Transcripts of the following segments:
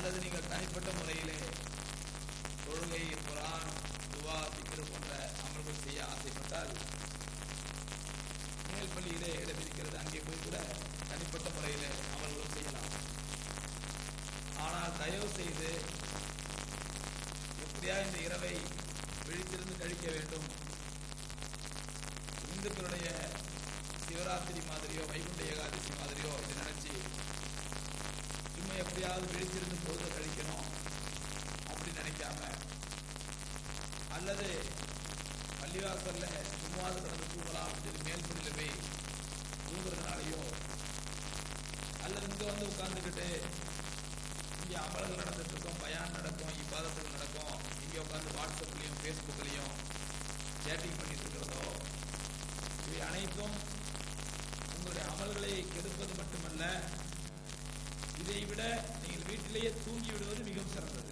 அல்லது நீங்கள் தனிப்பட்ட முறையிலே தொழுகை குரான் துவா திக்ரு போன்ற அமல்கள் செய்ய ஆசைப்பட்டால் மேல் பள்ளியிலே இடம் இருக்கிறது அங்கே போய் கூட தனிப்பட்ட முறையிலே அமல்களும் செய்யலாம் ஆனால் தயவு செய்து எப்படியா இந்த இரவை விழித்திருந்து கழிக்க வேண்டும் இந்துக்களுடைய சிவராத்திரி மாதிரியோ வைகுண்ட ஏகாதசி மாதிரியோ இதை நினைச்சு இன்னும் எப்படியாவது விழித்திருந்து பொழுது கழிக்கணும் அப்படி நினைக்காம அல்லது பள்ளிவாசல்ல சும்மாவது கடந்து தூங்கலாம் அப்படின்னு மேல்படியில போய் தூங்குறதுனாலையோ அல்லது இங்க வந்து உட்கார்ந்துக்கிட்டு இங்க அமல்கள் நடந்துட்டு இருக்கும் பயான் நடக்கும் இப்பாதத்துகள் நடக்கும் இங்க உட்காந்து வாட்ஸ்அப்லயும் ஃபேஸ்புக்லயும் சேட்டிங் பண்ணிட்டு இருக்கிறதோ இவை அனைத்தும் உங்களுடைய அமல்களை கெடுப்பது மட்டுமல்ல இதை விட நீங்கள் வீட்டிலேயே தூங்கி விடுவது மிகவும் சிறந்தது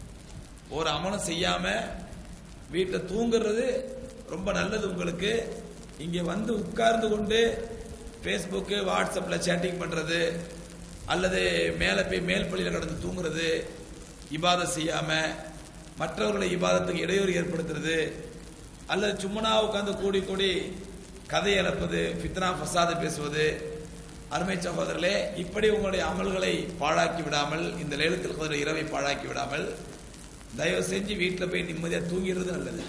ஒரு அமலம் செய்யாம வீட்டில் தூங்குறது ரொம்ப நல்லது உங்களுக்கு இங்க வந்து உட்கார்ந்து கொண்டு ஃபேஸ்புக்கு வாட்ஸ்அப்ல சேட்டிங் பண்றது அல்லது மேலே போய் மேல் பள்ளியில் கடந்து தூங்குறது இபாதத் செய்யாம மற்றவர்களை இபாதத்துக்கு இடையூறு ஏற்படுத்துறது அல்லது சும்மனா உட்கார்ந்து கூடி கூடி கதை இழப்பது ஃபித்னா ஃபசாது பேசுவது அருமை சகோதரர்களே இப்படி உங்களுடைய அமல்களை பாழாக்கி விடாமல் இந்த லேலத்தில் கதிர இரவை பாழாக்கி விடாமல் தயவு செஞ்சு வீட்டில் போய் நிம்மதியாக தூங்கிடுறது நல்லது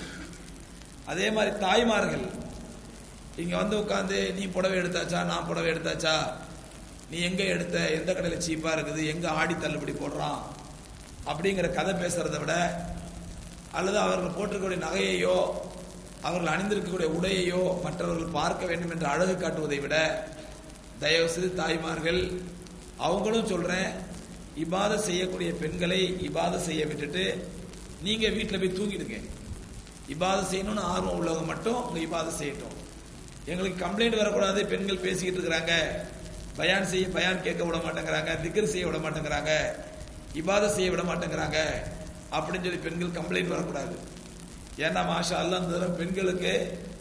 அதே மாதிரி தாய்மார்கள் இங்க வந்து உட்காந்து நீ புடவை எடுத்தாச்சா நான் புடவை எடுத்தாச்சா நீ எங்க எடுத்த எந்த கடையில் சீப்பா இருக்குது எங்க ஆடி தள்ளுபடி போடுறான் அப்படிங்கிற கதை பேசுறதை விட அல்லது அவர்கள் போட்டிருக்கக்கூடிய நகையையோ அவர்கள் அணிந்திருக்கக்கூடிய உடையையோ மற்றவர்கள் பார்க்க வேண்டும் என்று அழகு காட்டுவதை விட தயவு செய்து தாய்மார்கள் அவங்களும் சொல்றேன் இபாத செய்யக்கூடிய பெண்களை இபாத செய்ய விட்டுட்டு நீங்க வீட்டில் போய் தூங்கிடுங்க இபாத செய்யணும்னு ஆர்வம் உள்ளவங்க மட்டும் உங்க இபாத செய்யட்டும் எங்களுக்கு கம்ப்ளைண்ட் வரக்கூடாது பெண்கள் பேசிக்கிட்டு இருக்கிறாங்க பயான் செய்ய பயான் கேட்க விட மாட்டேங்கிறாங்க திக்கர் செய்ய விட மாட்டேங்கிறாங்க இபாத செய்ய விட மாட்டேங்கிறாங்க அப்படின்னு சொல்லி பெண்கள் கம்ப்ளைண்ட் வரக்கூடாது ஏன்னா மாஷா அல்லா இந்த தடவை பெண்களுக்கு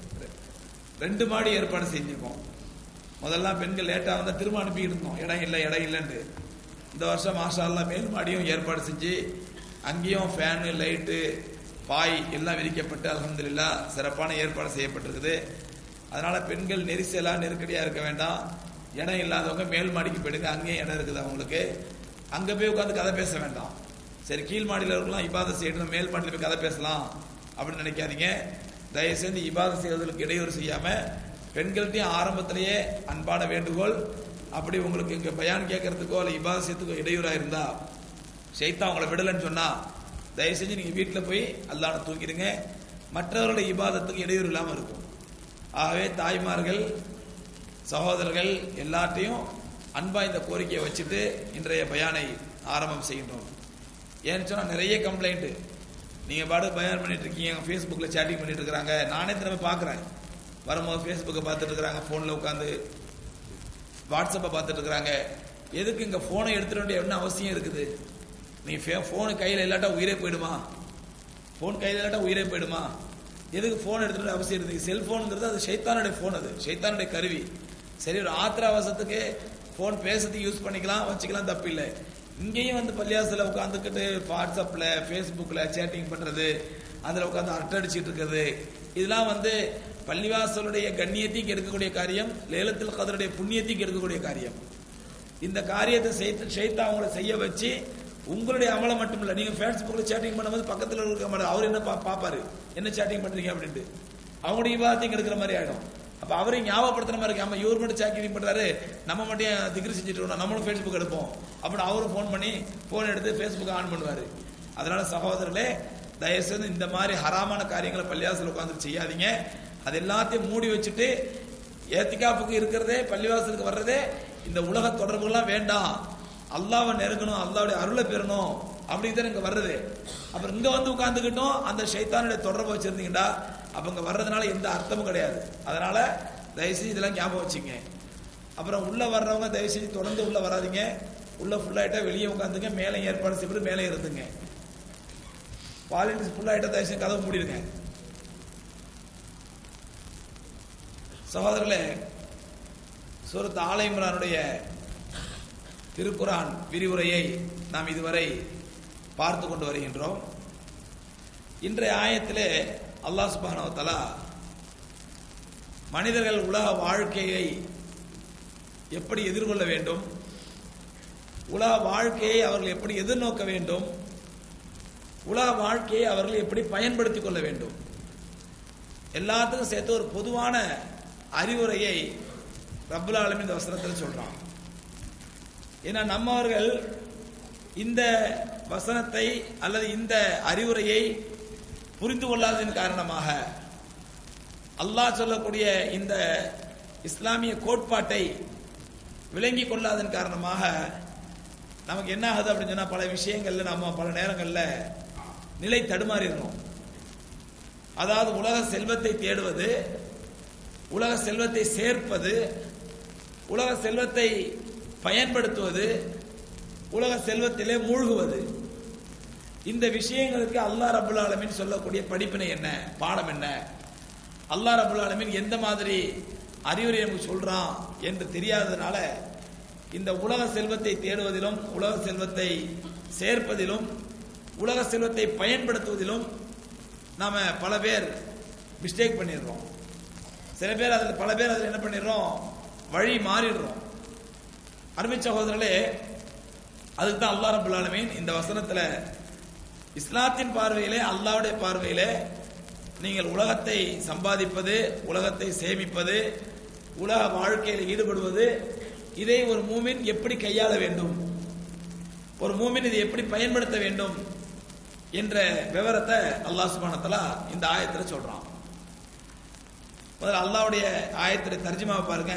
ரெண்டு மாடி ஏற்பாடு செஞ்சிருக்கோம் முதல்ல பெண்கள் லேட்டா வந்தா திரும்ப அனுப்பிட்டு இருந்தோம் இடம் இல்லை இடம் இல்லைன்னு இந்த வருஷம் மாஷா அல்லா மேல் மாடியும் ஏற்பாடு செஞ்சு அங்கேயும் ஃபேனு லைட்டு பாய் எல்லாம் விரிக்கப்பட்டு அலமதுல்லா சிறப்பான ஏற்பாடு செய்யப்பட்டிருக்குது அதனால பெண்கள் நெரிசலா நெருக்கடியா இருக்க வேண்டாம் இடம் இல்லாதவங்க மேல் மாடிக்கு போயிடுங்க அங்கேயும் இடம் இருக்குது அவங்களுக்கு அங்க போய் உட்காந்து கதை பேச வேண்டாம் சரி கீழ் மாடியில் இருக்கலாம் இபாதை செய்யணும் மேல் மாடியில் போய் கதை பேசலாம் அப்படின்னு நினைக்காதீங்க தயவு செய்து இபாதை செய்வதற்கு இடையூறு செய்யாம பெண்கள்கிட்டையும் ஆரம்பத்திலேயே அன்பான வேண்டுகோள் அப்படி உங்களுக்கு இங்க பயான் கேட்கறதுக்கோ அல்ல இபாதை செய்யறதுக்கோ இடையூறா இருந்தா ஷைத்தா உங்களை விடலைன்னு சொன்னா தயவு செஞ்சு நீங்க வீட்டில் போய் அல்லாட தூங்கிடுங்க மற்றவர்களுடைய இபாதத்துக்கு இடையூறு இல்லாம இருக்கும் ஆகவே தாய்மார்கள் சகோதரர்கள் எல்லாத்தையும் அன்பா இந்த கோரிக்கையை வச்சுட்டு இன்றைய பயானை ஆரம்பம் செய்கின்றோம் ஏன்னு சொன்னா நிறைய கம்ப்ளைண்ட் நீங்க பாடு பயான் பண்ணிட்டு இருக்கீங்க ஃபேஸ்புக்ல சேட்டிங் பண்ணிட்டு இருக்காங்க நானே திரும்ப பாக்குறேன் வரும்போது ஃபேஸ்புக்கை பார்த்துட்டு இருக்காங்க போன்ல உட்காந்து வாட்ஸ்அப்பை பார்த்துட்டு இருக்காங்க எதுக்கு இங்க போனை எடுத்துட வேண்டிய என்ன அவசியம் இருக்குது நீ போனு கையில இல்லாட்டா உயிரே போயிடுமா போன் கையில இல்லாட்டா உயிரே போயிடுமா எதுக்கு போன் எடுத்துட்டு அவசியம் இருக்குது செல்போனுங்கிறது அது சைத்தானுடைய போன் அது சைத்தானுடைய கருவி சரி ஒரு ஆத்திராவசத்துக்கு போன் பேசுறதுக்கு யூஸ் பண்ணிக்கலாம் வச்சுக்கலாம் தப்பு இல்லை இங்கேயும் வந்து பள்ளியாசல உட்காந்துக்கிட்டு வாட்ஸ்அப்ல ஃபேஸ்புக்ல சேட்டிங் பண்றது அதுல உட்காந்து அரட்டை அடிச்சிட்டு இருக்கிறது இதெல்லாம் வந்து பள்ளிவாசலுடைய கண்ணியத்தையும் கெடுக்கக்கூடிய காரியம் லேலத்தில் கதருடைய புண்ணியத்தையும் கெடுக்கக்கூடிய காரியம் இந்த காரியத்தை செய்து செய்து அவங்கள செய்ய வச்சு உங்களுடைய அமலம் மட்டும் இல்ல நீங்க ஃபேஸ்புக்ல சேட்டிங் பண்ணும்போது பக்கத்துல இருக்க மாட்டார் அவர் என்ன பா- பாப்பாரு என்ன சேட்டிங் பண்றீங்க அப்படின்ட்டு அவங்களுடைய விவாதத்தையும் கெடுக்கிற மாதிரி ஆயிடும் அப்ப அவரையும் ஞாபகப்படுத்துற மாதிரி இருக்கு ஆமா இவர் மட்டும் சேட்டிங் பண்றாரு நம்ம மட்டும் ஏன் திக்ரு செஞ்சுட்டு இருக்கோம் நம்மளும் ஃபேஸ்புக் எடுப்போம் அப்படின்னு அவரும் ஃபோன் பண்ணி போன் எடுத்து ஃபேஸ்புக் ஆன் பண்ணுவாரு அதனால சகோதரர்களே தயவு செய்து இந்த மாதிரி ஹராமான காரியங்களை பள்ளிவாசல் உட்கார்ந்து செய்யாதீங்க அது எல்லாத்தையும் மூடி வச்சுட்டு ஏத்திகாப்புக்கு இருக்கிறதே பள்ளிவாசலுக்கு வர்றதே இந்த உலக தொடர்புகள்லாம் வேண்டாம் அல்லாவை நெருங்கணும் அல்லாவுடைய அருளை பெறணும் அப்படின்னு இங்க வர்றது அப்புறம் இங்க வந்து உட்கார்ந்துக்கிட்டோம் அந்த ஷைத்தானுடைய தொடர்பு வச்சிருந்தீங்கடா அப்ப இங்க வர்றதுனால எந்த அர்த்தமும் கிடையாது அதனால தயவுசெய்து இதெல்லாம் ஞாபகம் வச்சுங்க அப்புறம் உள்ள வர்றவங்க தயவு செஞ்சு தொடர்ந்து உள்ள வராதீங்க உள்ள ஃபுல்லாயிட்டா வெளியே உட்காந்துங்க மேலே ஏற்பாடு செய்யப்பட்டு மேலே இருந்துங்க வாலண்டியர்ஸ் ஃபுல்லாயிட்டா தயவு செஞ்சு கதவு மூடிடுங்க சகோதரர்களே சூரத் ஆலை இம்ரானுடைய திருக்குரான் விரிவுரையை நாம் இதுவரை பார்த்து கொண்டு வருகின்றோம் இன்றைய ஆயத்திலே அல்லாஹ் சுப்ஹானஹு தஆலா மனிதர்கள் உலக வாழ்க்கையை எப்படி எதிர்கொள்ள வேண்டும் உலக வாழ்க்கையை அவர்கள் எப்படி எதிர்நோக்க வேண்டும் உலக வாழ்க்கையை அவர்கள் எப்படி பயன்படுத்திக் கொள்ள வேண்டும் எல்லாத்துக்கும் சேர்த்து ஒரு பொதுவான அறிவுரையை ரப்புல் ஆலமீன் இந்த வசனத்தில் சொல்றான் ஏன்னா நம்மவர்கள் இந்த வசனத்தை அல்லது இந்த அறிவுரையை புரிந்து கொள்ளாததன் காரணமாக அல்லாஹ் சொல்லக்கூடிய இந்த இஸ்லாமிய கோட்பாட்டை விளங்கி கொள்ளாதன் காரணமாக நமக்கு என்ன ஆகுது அப்படின்னு சொன்னா பல விஷயங்கள்ல நம்ம பல நேரங்கள்ல நிலை தடுமாறிடுறோம் அதாவது உலக செல்வத்தை தேடுவது உலக செல்வத்தை சேர்ப்பது உலக செல்வத்தை பயன்படுத்துவது உலக செல்வத்திலே மூழ்குவது இந்த விஷயங்களுக்கு அல்லாஹ் ரபுல் ஆலமீன் சொல்லக்கூடிய படிப்பினை என்ன பாடம் என்ன அல்லாஹ் ரபுல் ஆலமீன் எந்த மாதிரி அறிவுரை நமக்கு சொல்றான் என்று தெரியாததுனால இந்த உலக செல்வத்தை தேடுவதிலும் உலக செல்வத்தை சேர்ப்பதிலும் உலக செல்வத்தை பயன்படுத்துவதிலும் நாம பல பேர் மிஸ்டேக் பண்ணிடுறோம் சில பேர் அதில் பல பேர் அதில் என்ன பண்ணிடுறோம் வழி மாறிடுறோம் அருமை சகோதரர்களே அதுக்கு தான் அல்லாஹ் ரபுல் ஆலமீன் இந்த வசனத்தில் இஸ்லாத்தின் பார்வையிலே அல்லாவுடைய பார்வையிலே நீங்கள் உலகத்தை சம்பாதிப்பது உலகத்தை சேமிப்பது உலக வாழ்க்கையில் ஈடுபடுவது இதை ஒரு மூமின் எப்படி கையாள வேண்டும் ஒரு மூமின் இதை எப்படி பயன்படுத்த வேண்டும் என்ற விவரத்தை அல்லாஹ் சுபானத்தலா இந்த ஆயத்துல சொல்றான் முதல்ல அல்லாவுடைய ஆயத்துடைய தர்ஜிமாவை பாருங்க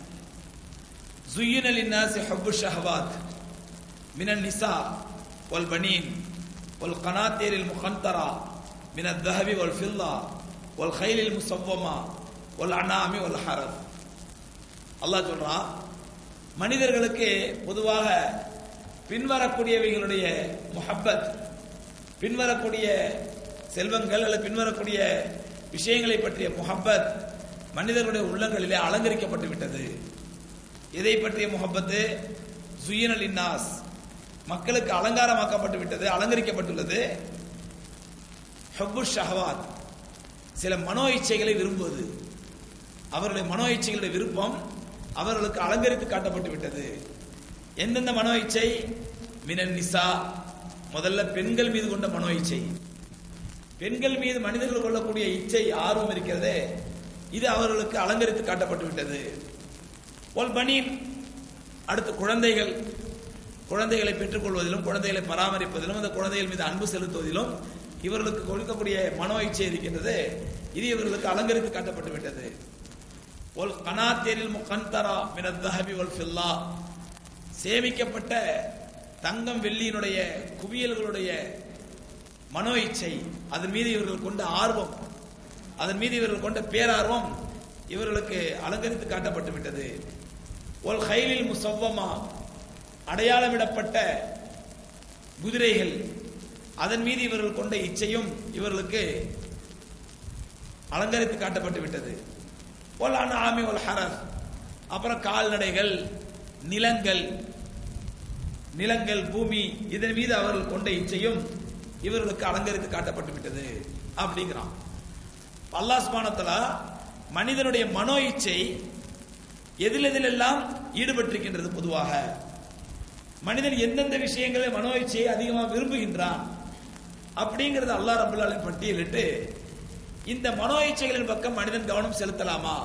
زين للناس حب الشهوات من النساء والبنين والقناطير المقنطرة من الذهب والفضة والخيل المصومة والأنعام والحرث அல்லாஹ் சொல்றான் மனிதர்களுக்கு பொதுவாக பின்வரக்கூடியவைகளுடைய முஹப்பத் பின்வரக்கூடிய செல்வங்கள் அல்லது பின்வரக்கூடிய விஷயங்களை பற்றிய முஹப்பத் மனிதர்களுடைய உள்ளங்களிலே அலங்கரிக்கப்பட்டு விட்டது எதை பற்றிய முகப்பத்து சுயனல் இன்னாஸ் மக்களுக்கு அலங்காரமாக்கப்பட்டு விட்டது அலங்கரிக்கப்பட்டுள்ளது ஹப்பு ஷஹவாத் சில மனோ இச்சைகளை விரும்புவது அவர்களுடைய மனோ இச்சைகளுடைய விருப்பம் அவர்களுக்கு அலங்கரித்து காட்டப்பட்டு விட்டது எந்தெந்த மனோ இச்சை மினன் நிசா முதல்ல பெண்கள் மீது கொண்ட மனோ இச்சை பெண்கள் மீது மனிதர்கள் கொள்ளக்கூடிய இச்சை ஆர்வம் இருக்கிறதே இது அவர்களுக்கு அலங்கரித்து காட்டப்பட்டு விட்டது ஒல் பனீன் அடுத்து குழந்தைகள் குழந்தைகளை பெற்றுக்கொள்வதிலும் குழந்தைகளை பராமரிப்பதிலும் அந்த குழந்தைகள் மீது அன்பு செலுத்துவதிலும் இவர்களுக்கு கொடுக்கக்கூடிய மனோ இச்சை இருக்கின்றது இது இவர்களுக்கு அலங்கரித்து காட்டப்பட்டு விட்டது ஒல் கனாத்தேரில் முகந்தரா மினத் தஹபி ஒல் ஃபில்லா சேமிக்கப்பட்ட தங்கம் வெள்ளியினுடைய குவியல்களுடைய மனோ இச்சை அதன் மீது இவர்கள் கொண்ட ஆர்வம் அதன் மீது இவர்கள் கொண்ட பேரார்வம் இவர்களுக்கு அலங்கரித்து காட்டப்பட்டு விட்டது ஒல் ஹைலில் முசவ்வமா அடையாளமிடப்பட்ட குதிரைகள் அதன் மீது இவர்கள் கொண்ட இச்சையும் இவர்களுக்கு அலங்கரித்து காட்டப்பட்டு விட்டது ஒல் ஆமி ஒல் ஹரர் அப்புறம் கால்நடைகள் நிலங்கள் நிலங்கள் பூமி இதன் மீது அவர்கள் கொண்ட இச்சையும் இவர்களுக்கு அலங்கரித்து காட்டப்பட்டு விட்டது அப்படிங்கிறான் அல்லாஹ் சுபானத்தல மனிதனுடைய மனோ இச்சை எதில் எதிலெல்லாம் ஈடுபட்டிருக்கின்றது பொதுவாக மனிதன் எந்தெந்த விஷயங்களை மனோ இச்சையை அதிகமாக விரும்புகின்றான் அப்படிங்கறது அல்லாஹ் ரபுல்லாலின் பட்டியலிட்டு இந்த மனோ இச்சைகளின் பக்கம் மனிதன் கவனம் செலுத்தலாமா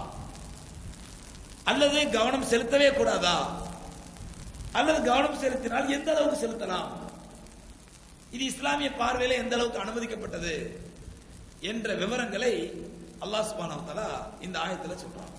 அல்லது கவனம் செலுத்தவே கூடாதா அல்லது கவனம் செலுத்தினால் எந்த அளவுக்கு செலுத்தலாம் இது இஸ்லாமிய பார்வையில எந்த அளவுக்கு அனுமதிக்கப்பட்டது என்ற விவரங்களை அல்லாஹ் சுபானவ தஆலா இந்த ஆயத்துல சொல்றான்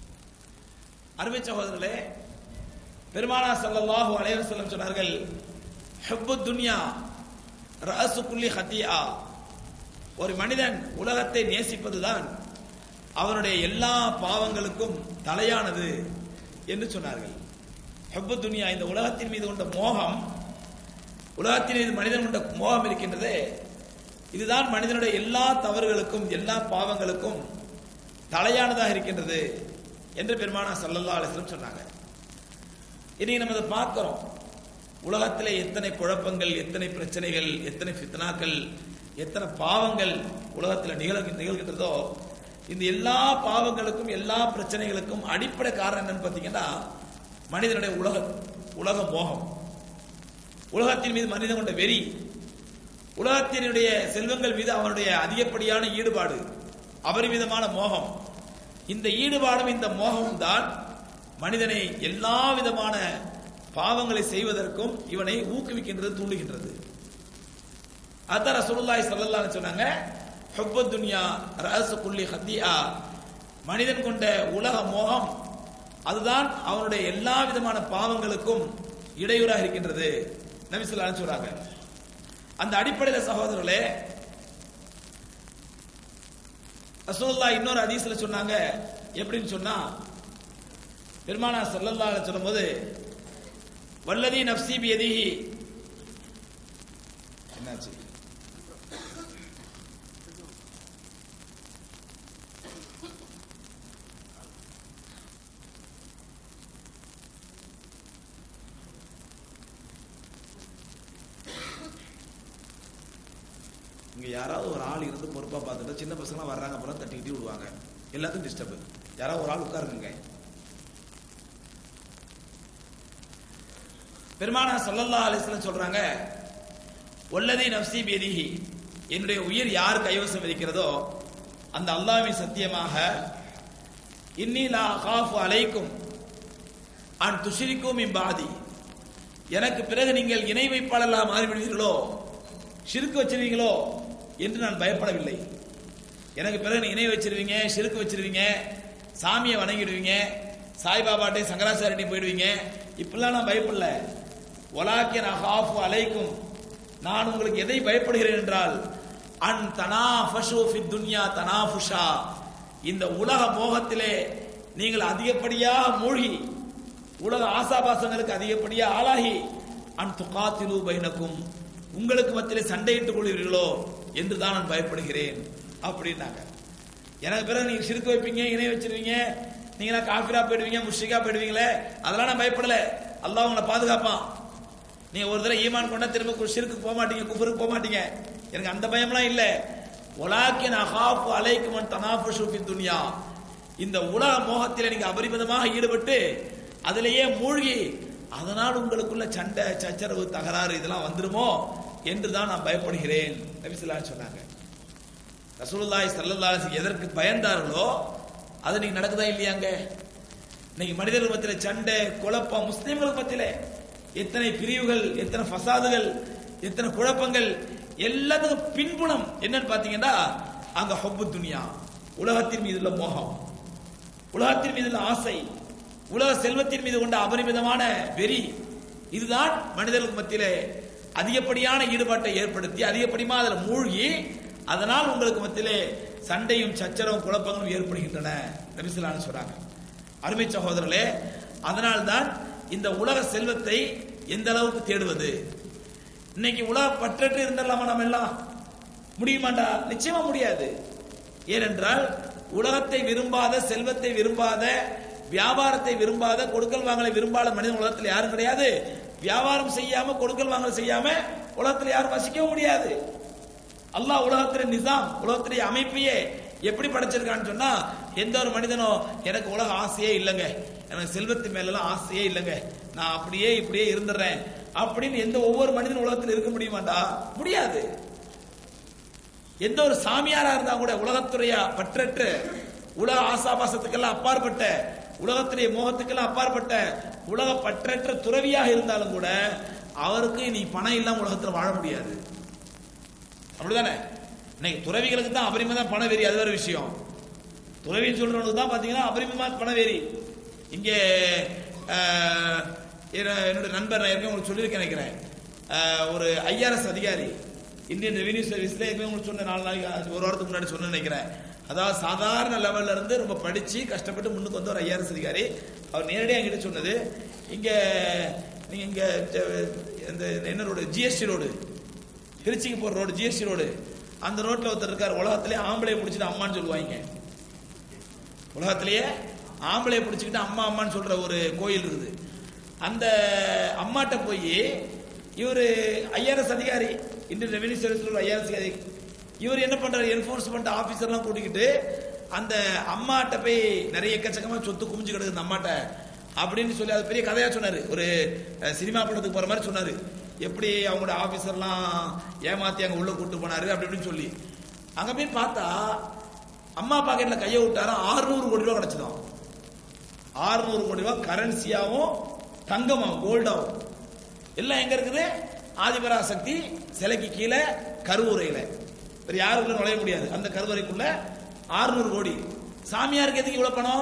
அருமை சகோதரர்களே பெருமானா ஸல்லல்லாஹு அலைஹி வஸல்லம் சொன்னார்கள் ஹுப்பு துன்யா ரஅசு குல்லி ஹத்தியா ஒரு மனிதன் உலகத்தை நேசிப்பதுதான் அவனுடைய எல்லா பாவங்களுக்கும் தலையானது என்று சொன்னார்கள் ஹுப்பு துன்யா இந்த உலகத்தின் மீது கொண்ட மோகம் உலகத்தின் மீது மனிதன் கொண்ட மோகம் இருக்கின்றதே இதுதான் மனிதனுடைய எல்லா தவறுகளுக்கும் எல்லா பாவங்களுக்கும் தலையானதாக இருக்கின்றது என்று பெருமானா சல்லல்லா அலிஸ்லம் சொன்னாங்க இன்னைக்கு நம்ம அதை பார்க்கிறோம் உலகத்திலே எத்தனை குழப்பங்கள் எத்தனை பிரச்சனைகள் எத்தனை ஃபித்னாக்கள் எத்தனை பாவங்கள் உலகத்தில் நிகழ நிகழ்கின்றதோ இந்த எல்லா பாவங்களுக்கும் எல்லா பிரச்சனைகளுக்கும் அடிப்படை காரணம் என்னன்னு பார்த்தீங்கன்னா மனிதனுடைய உலக உலக மோகம் உலகத்தின் மீது மனிதன் கொண்ட வெறி உலகத்தினுடைய செல்வங்கள் மீது அவனுடைய அதிகப்படியான ஈடுபாடு அபரிமிதமான மோகம் இந்த ஈடுபாடும் இந்த மோகமும் தான் மனிதனை எல்லா விதமான பாவங்களை செய்வதற்கும் இவனை ஊக்குவிக்கின்றது தூண்டுகின்றது அதான் ரசூலுல்லாஹி ஸல்லல்லாஹு அலைஹி சொன்னாங்க ஹுப்பு துன்யா ரஅசு குல்லி ஹத்தியா மனிதன் கொண்ட உலக மோகம் அதுதான் அவனுடைய எல்லா விதமான பாவங்களுக்கும் இடையூறாக இருக்கின்றது நபி ஸல்லல்லாஹு அலைஹி சொல்றாங்க அந்த அடிப்படையில் சகோதரர்களே ரசூலுல்லாஹ் இன்னொரு ஹதீஸ்ல சொன்னாங்க எப்படின்னு சொன்னா பெருமானா ஸல்லல்லாஹு அலைஹி சொல்லும்போது வல்லதி நஃப்சி பியதிஹி என்னாச்சு இங்க யாராவது ஒரு ஆள் இருந்து பொறுப்பா பார்த்துட்டு சின்ன பசங்களாம் வர்றாங்க அப்புறம் தட்டிக்கிட்டு விடுவாங்க எல்லாத்துக்கும் டிஸ்டர்ப் யாராவது ஒரு ஆள் உட்காருங்க பெருமானா சல்லல்லா அலிஸ்லாம் சொல்றாங்க ஒல்லதி நப்சி பேதிஹி என்னுடைய உயிர் யார் கைவசம் இருக்கிறதோ அந்த அல்லாஹ்வின் சத்தியமாக இன்னி லா காஃபு அலைக்கும் அன் துஷிரிக்கும் இம்பாதி எனக்கு பிறகு நீங்கள் இணை வைப்பாளர்களாக மாறிவிடுவீர்களோ சிறுக்கு வச்சிருவீங்களோ என்று நான் பயப்படவில்லை எனக்கு பிறகு நீ இணை வச்சிருவீங்க சிறுக்கு வச்சிருவீங்க சாமியை வணங்கிடுவீங்க சாய்பாபாட்டே சங்கராச்சாரியட்டி போயிடுவீங்க இப்பெல்லாம் நான் பயப்படல ஒலாக்கிய நான் ஹாஃபு அலைக்கும் நான் உங்களுக்கு எதை பயப்படுகிறேன் என்றால் அன் தனாஃபஷு ஃபி துன்யா தனாஃபுஷா இந்த உலக மோகத்திலே நீங்கள் அதிகப்படியாக மூழ்கி உலக ஆசாபாசங்களுக்கு அதிகப்படியாக ஆளாகி அன் துகாத்திலு பைனக்கும் உங்களுக்கு மத்தியிலே சண்டையிட்டுக் கொள்வீர்களோ என்று தான் நான் பயப்படுகிறேன் அப்படின்னாங்க எனக்கு பிறகு நீங்க சிறுக்கு வைப்பீங்க இணை வச்சிருவீங்க நீங்களா காஃபிரா போயிடுவீங்க முஷிகா போயிடுவீங்களே அதெல்லாம் நான் பயப்படல அல்லாஹ் உங்களை பாதுகாப்பான் நீங்க ஒரு தடவை ஈமான் கொண்டா திரும்ப சிறுக்கு போக மாட்டீங்க குஃபருக்கு போக மாட்டீங்க எனக்கு அந்த பயம்லாம் இல்ல ஒலாக்கின் அகாஃபு அலைக்குமன் தனாஃபு ஷூஃபி துன்யா இந்த உலக மோகத்தில் நீங்க அபரிமிதமாக ஈடுபட்டு அதிலேயே மூழ்கி அதனால் உங்களுக்குள்ள சண்டை சச்சரவு தகராறு இதெல்லாம் வந்துருமோ என்று தான் நான் பயப்படுகிறேன் நபிசுல்லா சொன்னாங்க ரசூலுல்லாஹி ஸல்லல்லாஹு அலைஹி எதற்கு பயந்தார்களோ அது நீங்க நடக்குதா இல்லையாங்க இன்னைக்கு மனிதர்கள் மத்தியில சண்டை குழப்பம் முஸ்லிம்கள் மத்தியில எத்தனை பிரிவுகள் எத்தனை ஃபசாதுகள் எத்தனை குழப்பங்கள் எல்லாத்துக்கும் பின்புலம் என்னன்னு பாத்தீங்கன்னா அங்க ஹொப்பு துனியா உலகத்தின் மீது உள்ள மோகம் உலகத்தின் மீது உள்ள ஆசை உலக செல்வத்தின் மீது கொண்ட அபரிமிதமான வெறி இதுதான் மனிதர்களுக்கு மத்தியிலே அதிகப்படியான ஈடுபாட்டை ஏற்படுத்தி அதிகப்படியாக அதில் மூழ்கி அதனால் உங்களுக்கு மத்தியிலே சண்டையும் சச்சரவும் குழப்பங்களும் ஏற்படுகின்றன நபிசுல்லான்னு சொல்றாங்க அருமை சகோதரர்களே அதனால்தான் இந்த உலக செல்வத்தை எந்த அளவுக்கு தேடுவது இன்னைக்கு உலக பற்றற்று இருந்தலாமா நம்ம எல்லாம் முடியுமாண்டா நிச்சயமா முடியாது ஏனென்றால் உலகத்தை விரும்பாத செல்வத்தை விரும்பாத வியாபாரத்தை விரும்பாத கொடுக்கல் வாங்கலை விரும்பாத மனிதன் உலகத்தில் யாரும் கிடையாது வியாபாரம் செய்யாம கொடுக்கல் வாங்கல் செய்யாம உலகத்தில் யாரும் வசிக்கவும் முடியாது அல்லாஹ் உலகத்தின் நிசாம் உலகத்துடைய அமைப்பையே எப்படி படைச்சிருக்கான்னு சொன்னா எந்த ஒரு மனிதனோ எனக்கு உலக ஆசையே இல்லைங்க எனக்கு செல்வத்து மேலெல்லாம் ஆசையே இல்லைங்க நான் அப்படியே இப்படியே இருந்துடுறேன் அப்படின்னு எந்த ஒவ்வொரு மனிதன் உலகத்தில் இருக்க முடியுமாண்டா முடியாது எந்த ஒரு சாமியாரா இருந்தா கூட உலகத்துடைய பற்றற்ற உலக ஆசாபாசத்துக்கெல்லாம் அப்பாற்பட்ட உலகத்துடைய மோகத்துக்கெல்லாம் அப்பாற்பட்ட உலக பற்றற்ற துறவியாக இருந்தாலும் கூட அவருக்கு நீ பணம் இல்லாம உலகத்தில் வாழ முடியாது அப்படிதானே இன்னைக்கு துறவிகளுக்கு தான் அபரிமிதமா பண வெறி அது வேற விஷயம் துறவின்னு சொல்றவனுக்கு தான் பாத்தீங்கன்னா அபரிமிதமா பண வெறி இங்கே அஹ், என்ன- என்னோட நண்பர் நான் ஏற்கனவே உங்களுக்கு சொல்லியிருக்கேன் நினைக்கிறேன் அஹ், ஒரு ஐஆர்எஸ் அதிகாரி இந்தியன் ரெவென்யூ சர்வீஸ்ல ஏற்கனவே உங்களுக்கு சொன்ன நாலு நாளைக்கு ஒரு வாரத்துக்கு முன்னாடி சொன்னேன் நினைக்கிறேன் அதாவது சாதாரண லெவல்ல இருந்து ரொம்ப படிச்சு கஷ்டப்பட்டு முன்னுக்கு வந்த ஒரு ஐஆர்எஸ் அதிகாரி அவர் நேரடியாக என்கிட்ட சொன்னது இங்க நீங்க இங்க ஜ- இந்த என்ன ரோடு ஜிஎஸ்டி ரோடு திருச்சிக்கு போற ரோடு ஜிஎஸ்டி ரோடு அந்த ரோட்ல ஒருத்தர் இருக்கார் உலகத்திலே ஆம்பளை பிடிச்சிட்டு அம்மான்னு சொல்லுவாங்க உலகத்திலேயே ஆம்பளை பிடிச்சிக்கிட்டு அம்மா அம்மான்னு சொல்ற ஒரு கோயில் இருக்குது அந்த அம்மாட்ட போய் இவர் ஐஆர்எஸ் அதிகாரி இந்தியன் ரெவென்யூ சர்வீஸ் ஐஆர்எஸ் அதிகாரி இவர் என்ன பண்றாரு என்போர்ஸ்மெண்ட் ஆபீசர்லாம் கூட்டிக்கிட்டு அந்த அம்மாட்ட போய் நிறைய எக்கச்சக்கமா சொத்து குமிஞ்சு கிடக்குது அந்த அம்மாட்ட அப்படின்னு சொல்லி அது பெரிய கதையா சொன்னாரு ஒரு அஹ், சினிமா படத்துக்கு போற மாதிரி சொன்னாரு எப்படி அவங்களோட ஆபீசர்லாம் ஏமாத்தி அங்க உள்ள கூட்டு போனாரு அப்படி இப்படின்னு சொல்லி அங்க போய் பார்த்தா அம்மா பாக்கெட்ல கையை விட்டாரா 600 கோடி ரூபாய் கிடைச்சதாம் 600 கோடி ரூபாய் கரன்சியாவும் தங்கமாவும் கோல்டாவும் எல்லாம் எங்க இருக்குது ஆதிபராசக்தி சிலைக்கு கீழே கருவுரையில வேற யாருக்குள்ள நுழைய முடியாது அந்த கருவறைக்குள்ள 600 கோடி சாமியாருக்கு எதுக்கு இவ்வளவு பணம்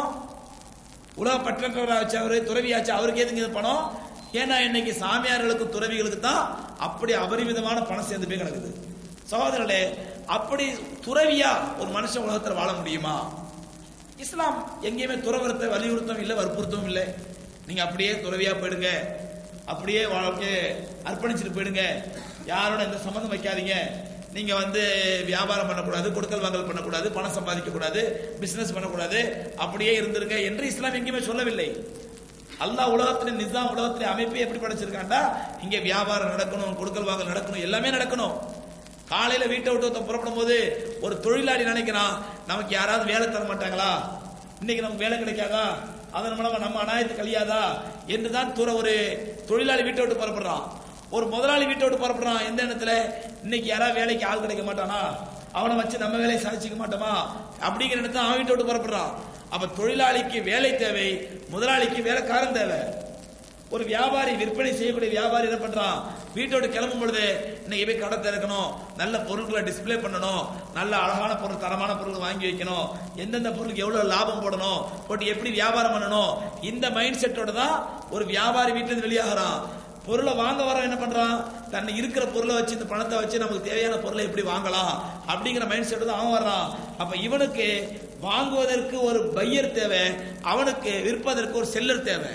உலக பற்றற்றவராச்சு அவரு துறவியாச்சு அவருக்கு எதுக்கு இது பணம் ஏன்னா இன்னைக்கு சாமியார்களுக்கு துறவிகளுக்கு தான் அப்படி அபரிமிதமான பணம் சேர்ந்து போய் கிடக்குது சகோதரர்களே அப்படி துறவியா ஒரு மனுஷன் உலகத்துல வாழ முடியுமா இஸ்லாம் எங்கேயுமே துறவரத்தை வலியுறுத்தவும் இல்லை வற்புறுத்தவும் இல்லை நீங்க அப்படியே துறவியா போயிடுங்க அப்படியே வாழ்க்கையை அர்ப்பணிச்சுட்டு போயிடுங்க யாரோட எந்த சம்மந்தம் வைக்காதீங்க நீங்க வந்து வியாபாரம் பண்ணக்கூடாது கொடுக்கல் வாங்கல் பண்ணக்கூடாது பணம் சம்பாதிக்க கூடாது பிசினஸ் பண்ணக்கூடாது அப்படியே இருந்திருங்க என்று இஸ்லாம் எங்கேயுமே சொல்லவில்லை அல்லாஹ் உலகத்துல நிசாம் உலகத்துல அமைப்பே எப்படி படைச்சிருக்காண்டா இங்க வியாபாரம் நடக்கணும் கொடுக்கல் வாங்கல் நடக்கணும் எல்லாமே நடக்கணும் காலையில வீட்டை விட்டு ஒருத்தன் புறப்படும் போது ஒரு தொழிலாளி நினைக்கிறான் நமக்கு யாராவது வேலை தர மாட்டாங்களா இன்னைக்கு நமக்கு வேலை கிடைக்காதா அதன் மூலமா நம்ம அநாயத்து கழியாதா என்றுதான் தூர ஒரு தொழிலாளி வீட்டை விட்டு புறப்படுறான் ஒரு முதலாளி வீட்டை விட்டு புறப்படுறான் எந்த இடத்துல இன்னைக்கு யாராவது வேலைக்கு ஆள் கிடைக்க மாட்டானா அவனை வச்சு நம்ம வேலையை சாதிச்சுக்க மாட்டோமா அப்படிங்கிற இடத்துல அவன் வீட்டை விட்டு புறப்படுறான் அப்ப தொழிலாளிக்கு வேலை தேவை முதலாளிக்கு வேலைக்காரன் தேவை ஒரு வியாபாரி விற்பனை செய்யக்கூடிய வியாபாரி என்ன பண்றான் வீட்டோட கிளம்பும் பொழுது இன்னைக்கு போய் கடை திறக்கணும் நல்ல பொருட்களை டிஸ்ப்ளே பண்ணணும் நல்ல அழகான பொருள் தரமான பொருள் வாங்கி வைக்கணும் எந்தெந்த பொருளுக்கு எவ்வளவு லாபம் போடணும் போட்டு எப்படி வியாபாரம் பண்ணணும் இந்த மைண்ட் செட்டோட தான் ஒரு வியாபாரி வீட்டுல இருந்து வெளியாகிறான் பொருளை வாங்க வர என்ன பண்றான் தன்னை இருக்கிற பொருளை வச்சு இந்த பணத்தை வச்சு நமக்கு தேவையான பொருளை எப்படி வாங்கலாம் அப்படிங்கிற மைண்ட் செட் தான் அவன் வர்றான் அப்ப இவனுக்கு வாங்குவதற்கு ஒரு பையர் தேவை அவனுக்கு விற்பதற்கு ஒரு செல்லர் தேவை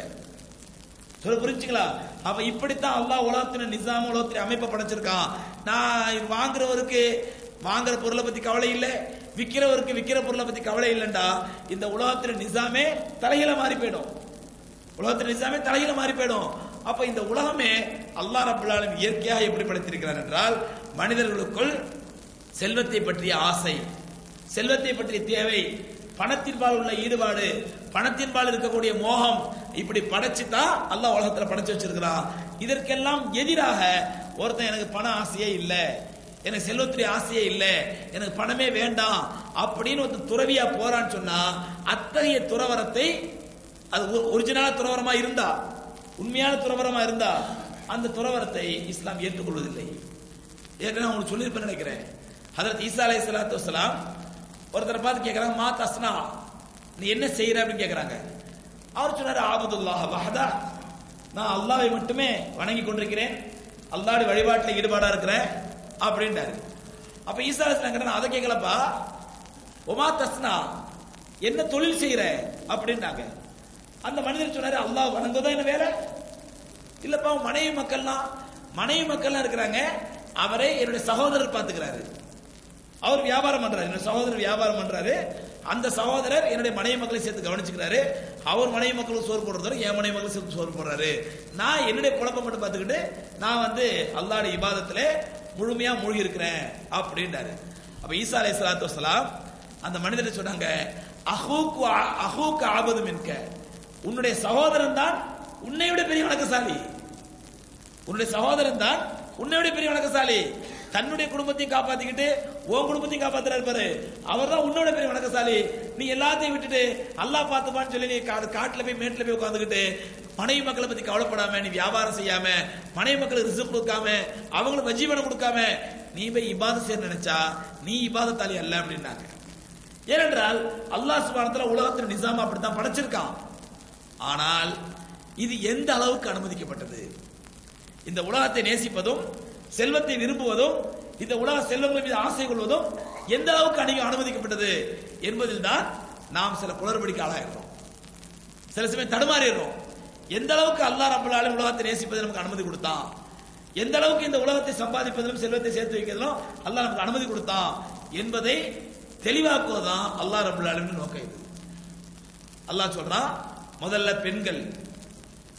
சொல்ல புரிஞ்சுங்களா அப்ப இப்படித்தான் அல்லாஹ் உலகத்தின நிசாம உலகத்தின் அமைப்பை படைச்சிருக்கான் நான் இது வாங்குறவருக்கு வாங்குற பொருளை பத்தி கவலை இல்லை விக்கிறவருக்கு விக்கிற பொருளை பத்தி கவலை இல்லைண்டா இந்த உலகத்தின நிசாமே தலையில மாறி போயிடும் உலகத்தின் நிசாமே தலையில மாறி போயிடும் அப்ப இந்த உலகமே அல்லாஹ் ரப்பல் ஆலமீன் இயற்கையாக எப்படி படைத்திருக்கிறார் என்றால் மனிதர்களுக்குள் செல்வத்தை பற்றிய ஆசை செல்வத்தை பற்றிய தேவை பணத்தின்பால் உள்ள ஈடுபாடு பணத்தின்பால் இருக்கக்கூடிய மோகம் இப்படி படைச்சு தான் அல்லாஹ் உலகத்துல படைச்சு வச்சிருக்கிறான் இதற்கெல்லாம் எதிராக ஒருத்தன் எனக்கு பண ஆசையே இல்லை எனக்கு செல்வத்துடைய ஆசையே இல்லை எனக்கு பணமே வேண்டாம் அப்படின்னு ஒருத்தன் துறவியா போறான்னு சொன்னா அத்தகைய துறவரத்தை அது ஒ- ஒரிஜினலா துறவரமா இருந்தா உண்மையான துறவரமா இருந்தா அந்த துறவரத்தை இஸ்லாம் ஏற்றுக்கொள்வதில்லை ஏற்கனவே உங்களுக்கு சொல்லியிருப்பேன் நினைக்கிறேன் ஹதரத் ஈசா அலை சலாத்து வசலாம் ஒருத்தரை பார்த்து கேட்கறாங்க மா தஸ்னா நீ என்ன செய்யற அப்படின்னு கேட்கறாங்க அவர் சொன்னாரு ஆபதுல்லாஹ் வஹதா நான் அல்லாஹ்வை மட்டுமே வணங்கி கொண்டிருக்கிறேன் அல்லாஹ்வுடைய வழிபாட்டில் ஈடுபாடா இருக்கிறேன் அப்படின்ட்டாரு அப்ப ஈசா அலை சலாம் அதை கேட்கலப்பா ஒமா தஸ்னா என்ன தொழில் செய்யற அப்படின்னாங்க அந்த மனிதர் சொன்னாரு அல்லாஹ் வணங்குவதா என்ன வேலை இல்லப்பா உன் மனைவி மக்கள்லாம் மனைவி மக்கள்லாம் இருக்கிறாங்க அவரை என்னுடைய சகோதரர் பாத்துக்கிறாரு அவர் வியாபாரம் பண்றாரு என்னோட சகோதரர் வியாபாரம் பண்றாரு அந்த சகோதரர் என்னுடைய மனைவி மக்களை சேர்த்து கவனிச்சுக்கிறாரு அவர் மனைவி மக்களுக்கு சோறு போடுறதாரு என் மனைவி மக்களுக்கு சேர்த்து சோறு போடுறாரு நான் என்னுடைய குழப்பம் மட்டும் பார்த்துக்கிட்டு நான் வந்து அல்லாஹ்வுடைய இபாதத்துல முழுமையா மூழ்கி இருக்கிறேன் அப்படின்றாரு அப்ப ஈசா அலை சலாத்து வசலாம் அந்த மனிதரை சொன்னாங்க அஹூக்கு அஹூக்கு ஆபது மின்க உன்னுடைய சகோதரன் தான் உன்னை விட பெரிய வணக்கசாலி உன்னுடைய சகோதரன் தான் உன்னை விட பெரிய வணக்கசாலி தன்னுடைய குடும்பத்தையும் காப்பாத்திக்கிட்டு உன் குடும்பத்தையும் காப்பாத்துறாரு பாரு அவர் தான் உன்னோட பெரிய வணக்கசாலி நீ எல்லாத்தையும் விட்டுட்டு அல்லாஹ் பார்த்துப்பான்னு சொல்லி நீ கா- காட்டுல போய் மேட்டுல போய் உட்காந்துக்கிட்டு மனைவி மக்களை பத்தி கவலைப்படாம நீ வியாபாரம் செய்யாம மனைவி மக்களுக்கு ரிசர்வ் கொடுக்காம அவங்களுக்கு வஜீவனம் கொடுக்காம நீ போய் இபாதத் செய்ய நினைச்சா நீ இபாதத்தாலி அல்ல அப்படின்னாங்க ஏனென்றால் அல்லாஹ் சுபானத்துல உலகத்தின் நிசாம் அப்படித்தான் படைச்சிருக்கான் ஆனால் இது எந்த அளவுக்கு அனுமதிக்கப்பட்டது இந்த உலகத்தை நேசிப்பதும் செல்வத்தை விரும்புவதும் இந்த உலக செல்வங்கள் மீது ஆசை கொள்வதும் எந்த அளவுக்கு அணிக அனுமதிக்கப்பட்டது என்பதில் தான் நாம் சில குளறுபடிக்கு ஆளாகிறோம் சில சமயம் தடுமாறிடுறோம் எந்த அளவுக்கு அல்லாஹ் ரப்பல் ஆலமீன் உலகத்தை நேசிப்பதில் நமக்கு அனுமதி கொடுத்தான் எந்த அளவுக்கு இந்த உலகத்தை சம்பாதிப்பதிலும் செல்வத்தை சேர்த்து வைக்கிறதிலும் அல்லாஹ் நமக்கு அனுமதி கொடுத்தான் என்பதை தெளிவாக்குவதுதான் அல்லாஹ் ரப்பல் ஆலமீன் நோக்கம் இது அல்லாஹ் சொல்றான் முதல்ல பெண்கள்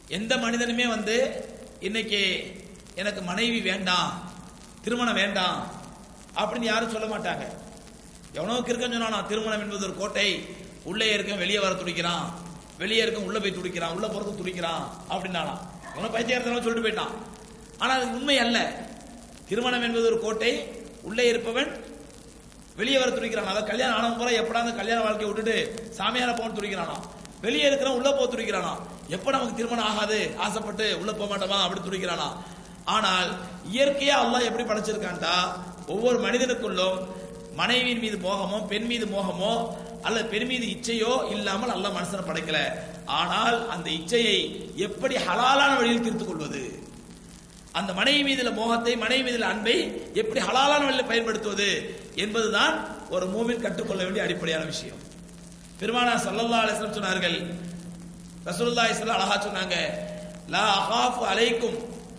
எந்த மனிதனுமே வந்து இன்னைக்கு எனக்கு மனைவி வேண்டாம் திருமணம் வேண்டாம் அப்படின்னு யாரும் சொல்ல மாட்டாங்க எவனோ கிறுக்கன் சொன்னானா திருமணம் என்பது ஒரு கோட்டை உள்ளே இருக்க வெளியே வர துடிக்கிறான் வெளியே இருக்க உள்ள போய் துடிக்கிறான் உள்ள போறது துடிக்கிறான் அப்படின்னானா எவனோ பைத்தியக்காரத்தனம் சொல்லிட்டு போயிட்டான் ஆனா அது உண்மை அல்ல திருமணம் என்பது ஒரு கோட்டை உள்ளே இருப்பவன் வெளியே வர துடிக்கிறான் அதாவது கல்யாணம் ஆனவன் போல எப்படா அந்த கல்யாண வாழ்க்கையை விட்டுட்டு சாமியார போன துடிக்கிறானா வெளியே இருக்கிறவன் உள்ள போக துடிக்கிறானா எப்ப நமக்கு திருமணம் ஆகாது ஆசைப்பட்டு உள்ள போக மாட்டோமா அப்படி துடிக்கிறானா ஆனால் இயற்கையா அல்லாஹ் எப்படி படைச்சிருக்கான்டா ஒவ்வொரு மனிதனுக்குள்ளும் மனைவியின் மீது மோகமோ பெண் மீது மோகமோ அல்லது பெண் மீது இச்சையோ இல்லாமல் அல்லாஹ் மனுஷனை படைக்கல ஆனால் அந்த இச்சையை எப்படி ஹலாலான வழியில் தீர்த்துக் கொள்வது அந்த மனைவி மீதுல மோகத்தை மனைவி மீதுல அன்பை எப்படி ஹலாலான வழியில் பயன்படுத்துவது என்பதுதான் ஒரு மூமின் கற்றுக்கொள்ள வேண்டிய அடிப்படையான விஷயம் பெருமானா சல்லல்லா அலிஸ்லம் சொன்னார்கள் ரசூலுல்லாஹி ஸல்லல்லாஹு அழகா சொன்னாங்க லா அகாஃபு அலைக்கும்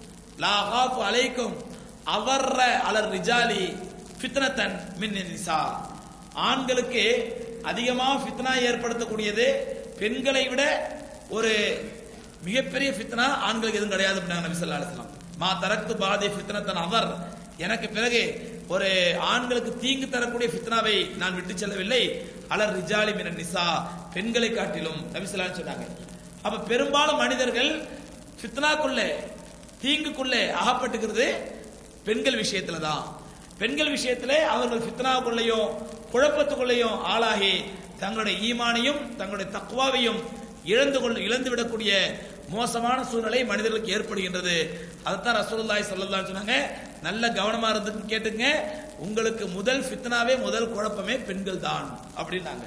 லா அகாஃபு அலைக்கும் அவர்ற அலர் ரிஜாலி ஃபித்னத்தன் மின் நிசா ஆண்களுக்கு அதிகமா ஃபித்னா ஏற்படுத்தக்கூடியது பெண்களை விட ஒரு மிகப்பெரிய ஃபித்னா ஆண்களுக்கு எதுவும் கிடையாது அப்படின்னாங்க நபி ஸல்லல்லாஹு அலைஹி வஸல்லம் மா தரக்து பாதி ஃபித்னத்தன் அவர் எனக்கு பிறகு ஒரு ஆண்களுக்கு தீங்கு தரக்கூடிய ஃபித்னாவை நான் விட்டு செல்லவில்லை அலர் ரிஜாலி மின நிசா பெண்களை காட்டிலும் நபி ஸல்லல்லாஹு அலைஹி சொன்னாங்க அப்ப பெரும்பாலும் மனிதர்கள் ஃபித்னாக்குள்ளே தீங்குக்குள்ளே அகப்பட்டுக்கிறது பெண்கள் விஷயத்துல தான் பெண்கள் விஷயத்திலே அவர்கள் ஃபித்னாவுக்குள்ளேயும் குழப்பத்துக்குள்ளேயும் ஆளாகி தங்களுடைய ஈமானையும் தங்களுடைய தக்குவாவையும் இழந்து கொள்ள இழந்து விடக்கூடிய மோசமான சூழ்நிலை மனிதர்களுக்கு ஏற்படுகின்றது அதைத்தான் ரசூலுல்லாஹி ஸல்லல்லாஹு அலைஹி சொன்னாங்க நல்ல கவனமா இருந்து கேட்டுங்க உங்களுக்கு முதல் ஃபித்னாவே முதல் குழப்பமே பெண்கள் தான் அப்படின்னாங்க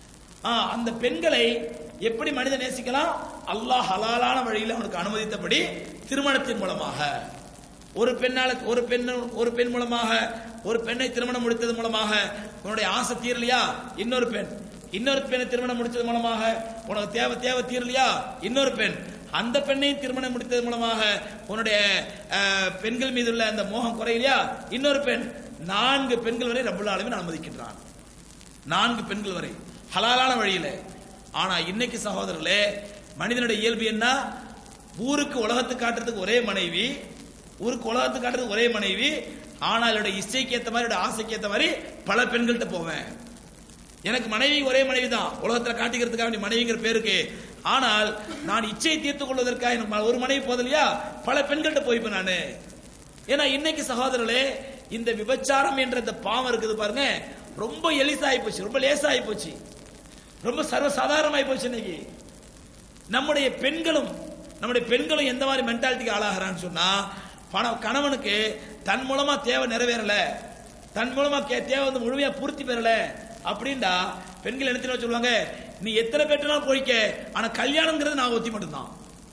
ஆ, அந்த பெண்களை எப்படி மனிதன் நேசிக்கலாம் அல்லாஹ் ஹலாலான வழியில் அவனுக்கு அனுமதித்தபடி திருமணத்தின் மூலமாக ஒரு பெண்ணால ஒரு பெண் ஒரு பெண் மூலமாக ஒரு பெண்ணை திருமணம் முடித்தது மூலமாக உன்னுடைய ஆசை தீரலையா இன்னொரு பெண் இன்னொரு பெண்ணை திருமணம் முடித்தது மூலமாக உனக்கு தேவை தேவை தீரலையா இன்னொரு பெண் அந்த பெண்ணையும் திருமணம் முடித்தது மூலமாக உன்னுடைய அஹ், பெண்கள் மீது உள்ள அந்த மோகம் குறையலையா இன்னொரு பெண் நான்கு பெண்கள் வரை ரப்புல் ஆலமீன் அனுமதிக்கின்றான் நான்கு பெண்கள் வரை ஹலாலான வழியில ஆனா இன்னைக்கு சகோதரர்களே மனிதனுடைய இயல்பு என்ன ஊருக்கு உலகத்து காட்டுறதுக்கு ஒரே மனைவி ஊருக்கு உலகத்து காட்டுறதுக்கு ஒரே மனைவி ஆனா என்னுடைய இசைக்கு ஏத்த மாதிரி என்னோட ஆசைக்கு ஏத்த மாதிரி பல பெண்கள்கிட்ட போவேன் எனக்கு மனைவி ஒரே மனைவி தான் உலகத்துல காட்டிக்கிறதுக்காக வேண்டிய மனைவிங்கிற பேருக்கு ஆனால் நான் இச்சையை தீர்த்துக் கொள்வதற்காக எனக்கு ம- ஒரு மனைவி போதலையா பல பெண்கள்கிட்ட போய்ப்பேன் நானு ஏன்னா இன்னைக்கு சகோதரர்களே இந்த விபச்சாரம் என்ற இந்த பாவம் இருக்குது பாருங்க ரொம்ப எளிசாகி போச்சு ரொம்ப லேசாகி போச்சு ரொம்ப சர்வசாதாரணமாகி போச்சு இன்னைக்கு நம்முடைய பெண்களும் நம்முடைய பெண்களும் எந்த மாதிரி மென்டாலிட்டிக்கு ஆளாகிறான்னு சொன்னா பண கணவனுக்கு தன் மூலமா தேவை நிறைவேறல தன் மூலமா கே- தேவை வந்து முழுமையா பூர்த்தி பெறல அப்படின்டா பெண்கள் என்ன தெரியுமா சொல்லுவாங்க நீ எத்தனை பேட்டுனாலும் போய்க்க ஆனா கல்யாணம்ங்கிறது நான் ஒத்தி மட்டும்தான்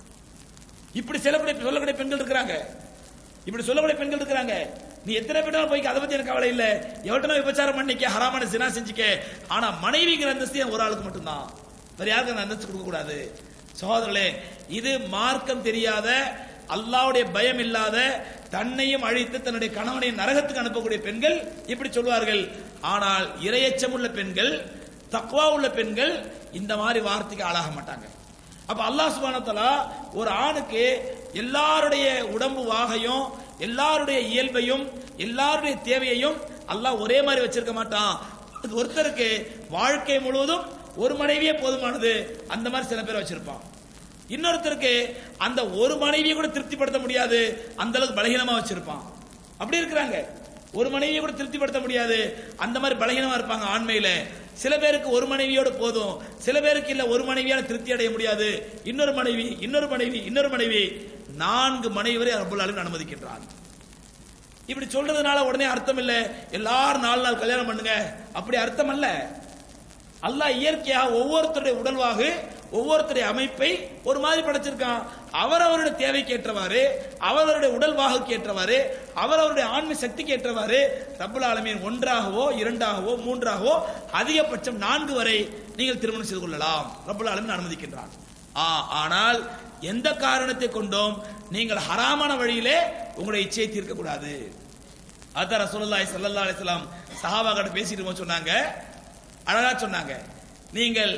இப்படி சிலப்படி சொல்லக்கூடிய பெண்கள் இருக்கிறாங்க இப்படி சொல்லக்கூடிய பெண்கள் இருக்கிறாங்க நீ எத்தனை பேட்டாலும் போய்க்க அதை பத்தி எனக்கு கவலை இல்ல எவட்டனா விபச்சாரம் பண்ணிக்க ஹராமான சினா செஞ்சுக்க ஆனா மனைவிங்கிற அந்தஸ்து என் ஒரு ஆளுக்கு மட்டும்தான் வேற யாருக்கும் அந்த அந்தஸ்து கொடுக்க கூடாது சகோதரர்களே இது மார்க்கம் தெரியாத அல்லாவுடைய பயம் இல்லாத தன்னையும் அழித்து தன்னுடைய கணவனை நரகத்துக்கு அனுப்பக்கூடிய பெண்கள் இப்படி சொல்வார்கள் ஆனால் இரையச்சம் உள்ள பெண்கள் தக்வா உள்ள பெண்கள் இந்த மாதிரி வார்த்தைக்கு ஆளாக மாட்டாங்க அப்ப அல்லாஹ் சுப்ஹானஹு வ தஆலா ஒரு ஆணுக்கு எல்லாருடைய உடம்பு வாகையும் எல்லாருடைய இயல்பையும் எல்லாருடைய தேவையையும் அல்லாஹ் ஒரே மாதிரி வச்சிருக்க மாட்டான் அது ஒருத்தருக்கு வாழ்க்கை முழுவதும் ஒரு மனைவியே போதுமானது அந்த மாதிரி சில பேர் வச்சிருப்பான் இன்னொருத்தருக்கு அந்த ஒரு மனைவியை கூட திருப்திப்படுத்த முடியாது அந்த அளவுக்கு பலகீனமா வச்சிருப்பான் அப்படி இருக்கிறாங்க ஒரு மனைவியை கூட திருப்திப்படுத்த முடியாது அந்த மாதிரி பலகீனமா இருப்பாங்க ஆண்மையில சில பேருக்கு ஒரு மனைவியோட போதும் சில பேருக்கு இல்ல ஒரு மனைவியால திருப்தி அடைய முடியாது இன்னொரு மனைவி இன்னொரு மனைவி இன்னொரு மனைவி நான்கு மனைவி வரை ரப்புல் ஆலமீன் அனுமதிக்கின்றான் இப்படி சொல்றதுனால உடனே அர்த்தம் இல்ல எல்லாரும் நாலு நாள் கல்யாணம் பண்ணுங்க அப்படி அர்த்தம் அல்ல அல்லாஹ் இயற்கையாக ஒவ்வொருத்தருடைய உடல்வாகு ஒவ்வொருத்தருடைய அமைப்பை ஒரு மாதிரி படைச்சிருக்கான் அவரவருடைய தேவைக்கு ஏற்றவாறு அவரவருடைய உடல்வாகுக்கு ஏற்றவாறு அவரவருடைய ஆன்மீக சக்திக்கு ஏற்றவாறு ரப்புல் ஆலமீன் ஒன்றாகவோ இரண்டாகவோ மூன்றாகவோ அதிகபட்சம் நான்கு வரை நீங்கள் திருமணம் செய்து கொள்ளலாம் ரப்புல் ஆலமீன் அனுமதிக்கின்றான் ஆ, ஆனால் எந்த காரணத்தை கொண்டும் நீங்கள் ஹராமான வழியிலே உங்களுடைய இச்சையை தீர்க்க கூடாது அதான் ரசூலுல்லாஹி ஸல்லல்லாஹு அலைஹி வஸல்லம் சஹாபாக்கிட்ட பேசிட்டு இருக்கும்போது சொன்னாங்க அழகா சொன்னாங்க நீங்கள்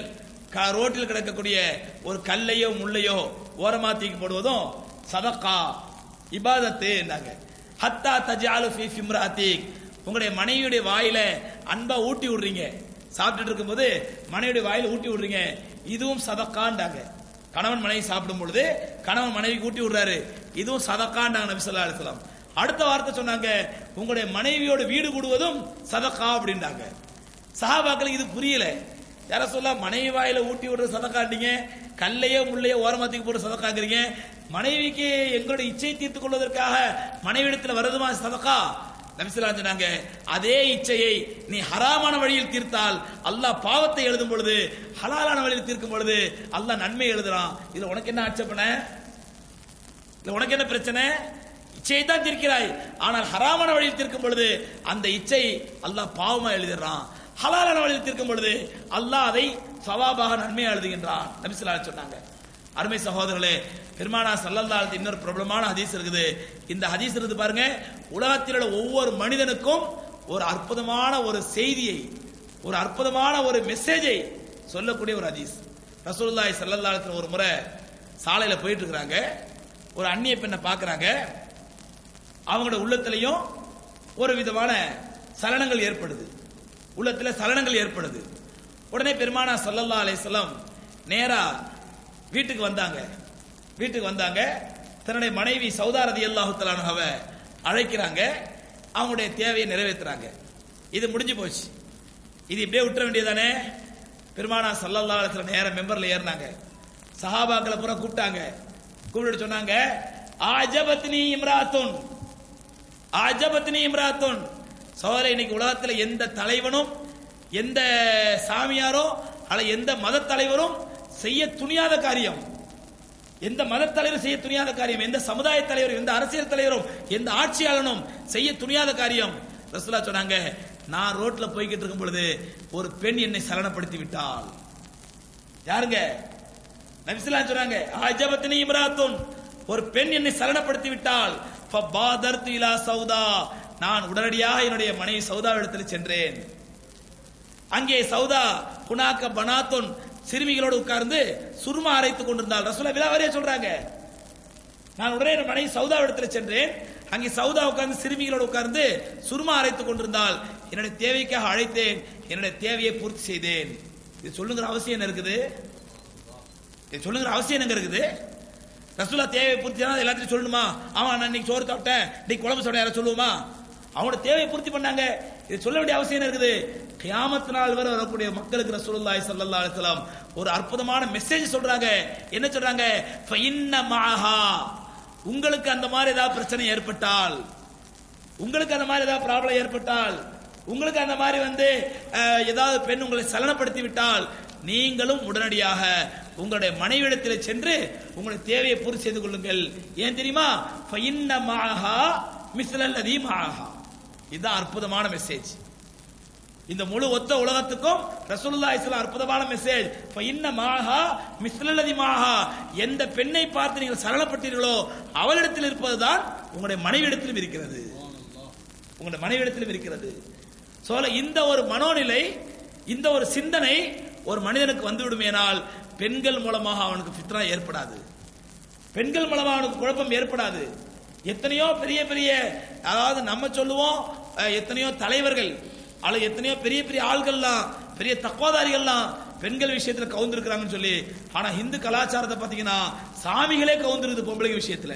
க- ரோட்டில் கிடக்கக்கூடிய ஒரு கல்லையோ முள்ளையோ ஓரமா தூக்கி போடுவதும் சதக்கா இபாதத்து என்றாங்க ஹத்தா தஜாலு ஃபி ஃபிம்ராத்திக் உங்களுடைய மனைவியுடைய வாயில அன்பா ஊட்டி விடுறீங்க சாப்பிட்டுட்டு இருக்கும்போது மனைவியுடைய வாயில ஊட்டி விடுறீங்க இதுவும் சதக்காண்டாங்க கணவன் மனைவி சாப்பிடும் பொழுது கணவன் மனைவிக்கு ஊட்டி விடுறாரு இதுவும் சதக்காண்டாங்க நபி ஸல்லல்லாஹு அலைஹி வஸல்லம் அடுத்த வார்த்தை சொன்னாங்க உங்களுடைய மனைவியோட வீடு கூடுவதும் சதக்கா அப்படின்றாங்க சஹாபாக்களுக்கு இது புரியல யார சொல்ல மனைவி வாயில ஊட்டி விடுற சதக்காண்டீங்க கல்லையோ முள்ளையோ ஓரமாத்திக்கு போடுற சதக்காங்கிறீங்க மனைவிக்கு எங்களுடைய இச்சை தீர்த்துக் கொள்வதற்காக மனைவிடத்தில் வருதுமா சதக்கா நபிசுல்லா சொன்னாங்க அதே இச்சையை நீ ஹராமான வழியில் தீர்த்தால் அல்லாஹ் பாவத்தை எழுதும் பொழுது ஹலாலான வழியில் தீர்க்கும் பொழுது அல்லாஹ் நன்மை எழுதுறான் இதுல உனக்கு என்ன ஆட்சேபனை இல்ல உனக்கு என்ன பிரச்சனை இச்சையை தான் தீர்க்கிறாய் ஆனால் ஹராமான வழியில் தீர்க்கும் பொழுது அந்த இச்சை அல்லாஹ் பாவமா எழுதிடுறான் ஹலாலான வழியில் தீர்க்கும் பொழுது அல்லாஹ் அதை சவாபாக நன்மையா எழுதுகின்றான் நபிசுல்லா சொன்னாங்க அருமை சகோதரர்களே பெருமானா சல்லல்லாஹு இன்னொரு பிரபலமான ஹதீஸ் இருக்குது இந்த ஹதீஸ் இருக்குது பாருங்க உலகத்தில் உள்ள ஒவ்வொரு மனிதனுக்கும் ஒரு அற்புதமான ஒரு செய்தியை ஒரு அற்புதமான ஒரு மெசேஜை சொல்லக்கூடிய ஒரு ஹதீஸ் ரசூலுல்லாஹி ஸல்லல்லாஹு அலைஹி வஸல்லம் ஒரு முறை சாலையில போயிட்டு இருக்கிறாங்க ஒரு அந்நிய பெண்ணை பார்க்கறாங்க அவங்களோட உள்ளத்திலையும் ஒரு விதமான சலனங்கள் ஏற்படுது உள்ளத்துல சலனங்கள் ஏற்படுது உடனே பெருமானா ஸல்லல்லாஹு அலைஹி வஸல்லம் நேரா வீட்டுக்கு வந்தாங்க வீட்டுக்கு வந்தாங்க தன்னுடைய மனைவி சௌதாரதி அல்லாஹு தலானவ அழைக்கிறாங்க அவங்களுடைய தேவையை நிறைவேற்றுறாங்க இது முடிஞ்சு போச்சு இது இப்படியே விட்டுற வேண்டியதானே பெருமானா சல்லல்லா அலிஸ்ல நேரம் மெம்பர்ல ஏறினாங்க சஹாபாக்களை பூரா கூப்பிட்டாங்க கூப்பிட்டு சொன்னாங்க ஆஜபத்னி இம்ராத்துன் ஆஜபத்னி இம்ராத்துன் சோதரை இன்னைக்கு உலகத்துல எந்த தலைவனும் எந்த சாமியாரோ அல்ல எந்த மத தலைவரும் செய்ய துணியாத காரியம் எந்த மத தலைவர் செய்ய துணியாத காரியம் எந்த சமுதாய தலைவரும் எந்த அரசியல் தலைவரும் எந்த ஆட்சியாளனும் செய்ய துணியாத காரியம் ரசூலா சொன்னாங்க நான் ரோட்ல போய்கிட்டு இருக்கும் பொழுது ஒரு பெண் என்னை சலனப்படுத்தி விட்டாள் யாருங்க நபிசுல்லா சொன்னாங்க அஜபத்தினி இம்ராத்துன் ஒரு பெண் என்னை சலனப்படுத்தி விட்டால் ஃபபாதர்து இலா சௌதா நான் உடனடியாக என்னுடைய மனைவி சௌதா இடத்தில் சென்றேன் அங்கே சௌதா குனாக்க பனாத்துன் சிறுமிகளோடு உட்கார்ந்து சுருமா அரைத்துக் கொண்டிருந்தாள் ரசூலா விலாவரியா சொல்றாங்க நான் உடனே என் மனைவி சௌதா இடத்துல சென்றேன் அங்கே சௌதா உட்கார்ந்து சிறுமிகளோடு உட்கார்ந்து சுருமா அரைத்துக் கொண்டிருந்தால் என்னுடைய தேவைக்காக அழைத்தேன் என்னுடைய தேவையை பூர்த்தி செய்தேன் இது சொல்லுங்கிற அவசியம் என்ன இருக்குது இது சொல்லுங்கிற அவசியம் என்னங்க இருக்குது ரசூலா தேவையை பூர்த்தி செய்யணும் எல்லாத்தையும் சொல்லணுமா ஆமா நான் இன்னைக்கு சோறு சாப்பிட்டேன் இன்னைக்கு குழம்பு சாப்பிட்டேன் யாரை சொல்லுவோமா அவங்களோட தேவையை பூர்த்தி பண்ணாங்க இது சொல்ல வேண்டிய அவசியம் என்ன இருக்குது கியாமத்து நாள் வரை வரக்கூடிய மக்களுக்கு ரசூலுல்லாஹி ஸல்லல்லாஹு அலைஹி வஸல்லம் ஒரு அற்புதமான மெசேஜ் சொல்றாங்க என்ன சொல்றாங்க ஃபஇன்ன மாஹா உங்களுக்கு அந்த மாதிரி ஏதாவது பிரச்சனை ஏற்பட்டால் உங்களுக்கு அந்த மாதிரி ஏதாவது ப்ராப்ளம் ஏற்பட்டால் உங்களுக்கு அந்த மாதிரி வந்து அஹ், ஏதாவது பெண் உங்களை சலனப்படுத்தி விட்டால் நீங்களும் உடனடியாக உங்களுடைய மனைவிடத்தில் சென்று உங்களுடைய தேவையை பூர்த்தி செய்து கொள்ளுங்கள் ஏன் தெரியுமா ஃபஇன்ன மாஹா மிஸ்லல்லதி மாஹா இதுதான் அற்புதமான மெசேஜ் இந்த முழு ஒத்த உலகத்துக்கும் ரசூலுல்லாஹி ஸல்லல்லாஹு அற்புதமான மெசேஜ் இன்ன மாஹா மிஸ்லல்லதி மாஹா எந்த பெண்ணை பார்த்து நீங்கள் சரளப்பட்டீர்களோ அவளிடத்தில் இருப்பதுதான் உங்களுடைய மனைவியிடத்திலும் இருக்கிறது உங்களுடைய மனைவியிடத்திலும் இருக்கிறது சோல இந்த ஒரு மனோநிலை இந்த ஒரு சிந்தனை ஒரு மனிதனுக்கு வந்துவிடுமேனால் பெண்கள் மூலமாக அவனுக்கு ஃபித்ரா ஏற்படாது பெண்கள் மூலமா அவனுக்கு குழப்பம் ஏற்படாது எத்தனையோ பெரிய பெரிய அதாவது நம்ம சொல்லுவோம் அஹ், எத்தனையோ தலைவர்கள் அல்லது எத்தனையோ பெரிய பெரிய ஆள்கள்லாம் பெரிய தக்குவாதாரிகள்லாம் பெண்கள் விஷயத்துல கவுந்திருக்கிறாங்கன்னு சொல்லி ஆனா இந்து கலாச்சாரத்தை பாத்தீங்கன்னா சாமிகளே கவுந்திருக்குது பொம்பளை விஷயத்துல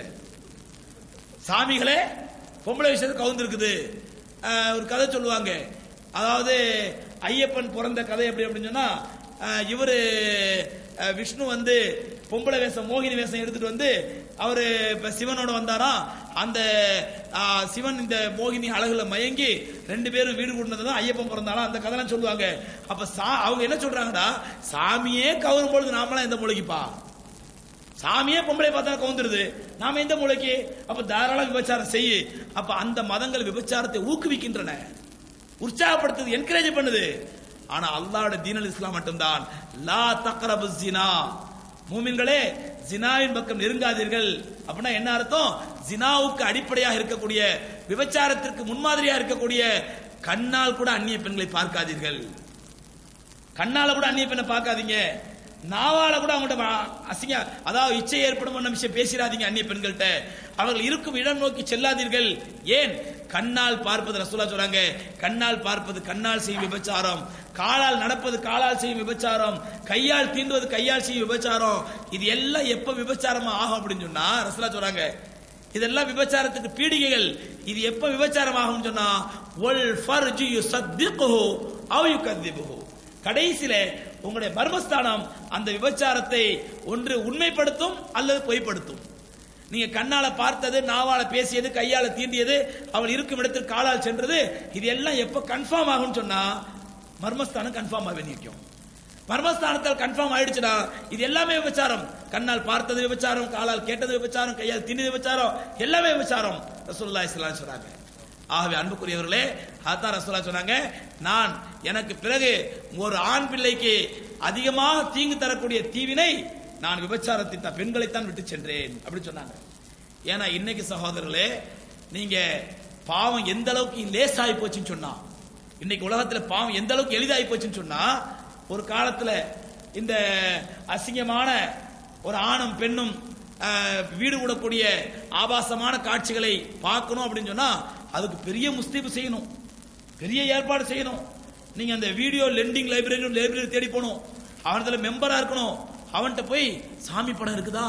சாமிகளே பொம்பளை விஷயத்துல கவுந்திருக்குது அஹ், ஒரு கதை சொல்லுவாங்க அதாவது ஐயப்பன் பிறந்த கதை எப்படி அப்படின்னு சொன்னா அஹ், இவரு அஹ், விஷ்ணு வந்து பொம்பளை வேஷம் மோகினி வேஷம் எடுத்துட்டு வந்து அவரு இப்ப சிவனோட வந்தாராம் அந்த அஹ், சிவன் இந்த மோகினி அழகுல மயங்கி ரெண்டு பேரும் வீடு கூட்டினதுதான் ஐயப்பன் பிறந்தாலும் அந்த கதைலாம் சொல்லுவாங்க அப்ப சா- அவங்க என்ன சொல்றாங்கடா சாமியே கவரும் பொழுது நாமெல்லாம் எந்த மூளைக்குப்பா சாமியே பொம்பளை பார்த்தா கவுந்துருது நாம எந்த மூளைக்கு அப்ப தாராள விபச்சாரம் செய்யு அப்ப அந்த மதங்கள் விபச்சாரத்தை ஊக்குவிக்கின்றன உற்சாகப்படுத்துது என்கரேஜ் பண்ணுது ஆனா அல்லாஹ்வுடைய தீனல் இஸ்லாம் மட்டும்தான் லா தக்ரபு ஜினா மூமின்களே ஜினாவின் பக்கம் நெருங்காதீர்கள் அப்படின்னா என்ன அர்த்தம் ஜினாவுக்கு அடிப்படையாக இருக்கக்கூடிய விபச்சாரத்திற்கு முன்மாதிரியா இருக்கக்கூடிய கண்ணால் கூட அந்நிய பெண்களை பார்க்காதீர்கள் கண்ணால கூட அந்நிய பெண்ணை பார்க்காதீங்க நாவால கூட அவங்கள்ட்ட வா- அசிங்க அதாவது இச்சை ஏற்படும் பண்ண விஷயம் பேசிடாதீங்க அந்நிய பெண்கள்கிட்ட அவர்கள் இருக்கும் இடம் நோக்கி செல்லாதீர்கள் ஏன் கண்ணால் பார்ப்பது ரசூலா சொல்றாங்க கண்ணால் பார்ப்பது கண்ணால் செய்யும் விபச்சாரம் காலால் நடப்பது காலால் செய்யும் விபச்சாரம் கையால் தீண்டுவது கையால் செய்யும் விபச்சாரம் இது எல்லாம் எப்ப விபச்சாரமா ஆகும் அப்படின்னு சொன்னா ரசூலா சொல்றாங்க இதெல்லாம் விபச்சாரத்துக்கு பீடிகைகள் இது எப்ப விபச்சாரம் ஆகும் சொன்னா ஒல் ஃபர்ஜு யுசத்திகுஹு அவ் யுகத்திபுஹு கடைசியில உங்களுடைய மர்மஸ்தானம் அந்த விபச்சாரத்தை ஒன்று உண்மைப்படுத்தும் அல்லது பொய்ப்படுத்தும் நீங்க கண்ணால பார்த்தது நாவால பேசியது கையால தீண்டியது அவள் இருக்கும் இடத்தில் காலால் சென்றது இது எல்லாம் எப்ப கன்ஃபார்ம் ஆகும்னு சொன்னா மர்மஸ்தானம் கன்ஃபார்ம் ஆகி நிற்கும் மர்மஸ்தானத்தால் கன்ஃபார்ம் ஆயிடுச்சுன்னா இது எல்லாமே விபச்சாரம் கண்ணால் பார்த்தது விபச்சாரம் காலால் கேட்டது விபச்சாரம் கையால் தின்னது விபச்சாரம் எல்லாமே விபச்சாரம் ரசூலுல்லாஹி ஸல்லல்லாஹு அலைஹி சொல்றாங்க ஆகவே அன்புக்குரியவர்களே அதான் ரசூலா சொன்னாங்க நான் எனக்கு பிறகு ஒரு ஆண் பிள்ளைக்கு அதிகமாக தீங்கு தரக்கூடிய தீவினை நான் விபச்சாரத்தை தான் பெண்களைத்தான் விட்டு சென்றேன் அப்படி சொன்னாங்க ஏன்னா இன்னைக்கு சகோதரர்களே நீங்க பாவம் எந்த அளவுக்கு லேசாகி போச்சுன்னு சொன்னா இன்னைக்கு உலகத்துல பாவம் எந்த அளவுக்கு எளிதாகி போச்சுன்னு சொன்னா ஒரு காலத்துல இந்த அசிங்கமான ஒரு ஆணும் பெண்ணும் அஹ், வீடு கூடக்கூடிய ஆபாசமான காட்சிகளை பார்க்கணும் அப்படின்னு சொன்னா அதுக்கு பெரிய முஸ்தீபு செய்யணும் பெரிய ஏற்பாடு செய்யணும் நீங்க அந்த வீடியோ லெண்டிங் லைப்ரரி லைப்ரரி தேடி போகணும் அவனத்துல மெம்பரா இருக்கணும் அவன்கிட்ட போய் சாமி படம் இருக்குதா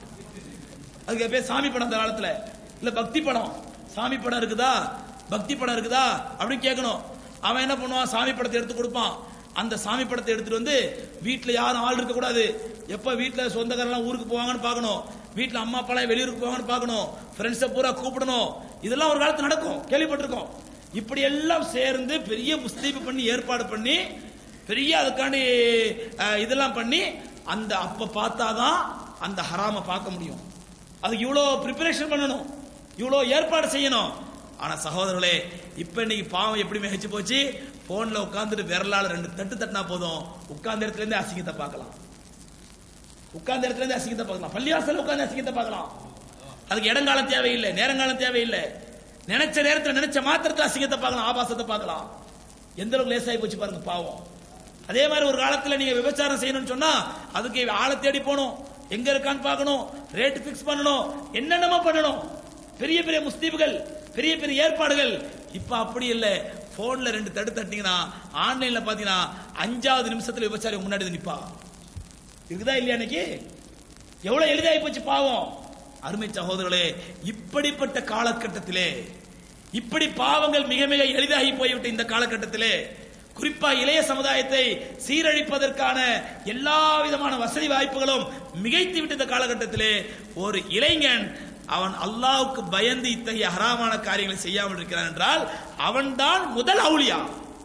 அதுக்கு பேர் சாமி படம் அந்த காலத்துல இல்ல பக்தி படம் சாமி படம் இருக்குதா பக்தி படம் இருக்குதா அப்படின்னு கேட்கணும் அவன் என்ன பண்ணுவான் சாமி படத்தை எடுத்து கொடுப்பான் அந்த சாமி படத்தை எடுத்துட்டு வந்து வீட்ல யாரும் ஆள் இருக்க கூடாது எப்ப வீட்ல சொந்தக்காரெல்லாம் ஊருக்கு போவாங்கன்னு பார்க்கணும் வீட்ல அம்மா அப்பா எல்லாம் வெளியூருக்கு போவாங்கன்னு பார்க்கணும் ஃப்ரெண்ட்ஸை பூரா கூப்பிடணும் இதெல்லாம் ஒரு காலத்து நடக்கும் கேள்விப்பட்டிருக்கோம் இப்படி எல்லாம் சேர்ந்து பெரிய முஸ்தீபு பண்ணி ஏற்பாடு பண்ணி பெரிய அதுக்காண்டி அஹ், இதெல்லாம் பண்ணி அந்த அப்ப பார்த்தாதான் அந்த ஹராம பார்க்க முடியும் அதுக்கு இவ்வளோ ப்ரிப்பரேஷன் பண்ணணும் இவ்வளோ ஏற்பாடு செய்யணும் ஆனா சகோதரர்களே இப்ப இன்னைக்கு பாவம் எப்படி மிகச்சு போச்சு போன்ல உட்கார்ந்துட்டு விரலால ரெண்டு தட்டு தட்டினா போதும் உட்கார்ந்த இடத்துல இருந்து அசிங்கத்தை பார்க்கலாம் உட்கார்ந்த இடத்துல இருந்து அசிங்கத்தை பார்க்கலாம் பள்ளிவாசல் உட்கார்ந்து அசிங்கத்தை பார்க்கலாம் அதுக்கு இடங்காலம் தேவையில்லை நேரங்காலம் தேவையில்லை நினைச்ச நேரத்துல நினைச்ச மாத்திரத்துல அசிங்கத்தை பார்க்கலாம் ஆபாசத்தை பார்க்கலாம் எந்த அளவுக்கு லேசாகி போச்சு பாருங்க பாவம் அதே மாதிரி ஒரு காலத்துல நீங்க விபச்சாரம் செய்யணும்னு சொன்னா அதுக்கு ஆளை தேடி போகணும் எங்க இருக்கான்னு பார்க்கணும் ரேட் பிக்ஸ் பண்ணணும் என்னென்னமோ பண்ணணும் பெரிய பெரிய முஸ்தீபுகள் பெரிய பெரிய ஏற்பாடுகள் இப்ப அப்படி இல்ல போன்ல ரெண்டு தடு தட்டிங்கன்னா ஆன்லைன்ல பாத்தீங்கன்னா அஞ்சாவது நிமிஷத்துல விபச்சாரி உங்க முன்னாடி வந்து நிப்பா இருக்குதா இல்லையா இன்னைக்கு எவ்வளவு எளிதாகி போச்சு பாவம் அருமை சகோதரர்களே இப்படிப்பட்ட காலகட்டத்திலே இப்படி பாவங்கள் மிக மிக எளிதாகி போய்விட்ட இந்த காலகட்டத்திலே குறிப்பா இளைய சமுதாயத்தை சீரழிப்பதற்கான எல்லா விதமான வசதி வாய்ப்புகளும் மிகைத்து விட்ட இந்த காலகட்டத்திலே ஒரு இளைஞன் அவன் அல்லாஹ்வுக்கு பயந்து இத்தகைய ஹராமான காரியங்களை செய்யாமல் இருக்கிறான் என்றால் அவன்தான் முதல் அவுளியா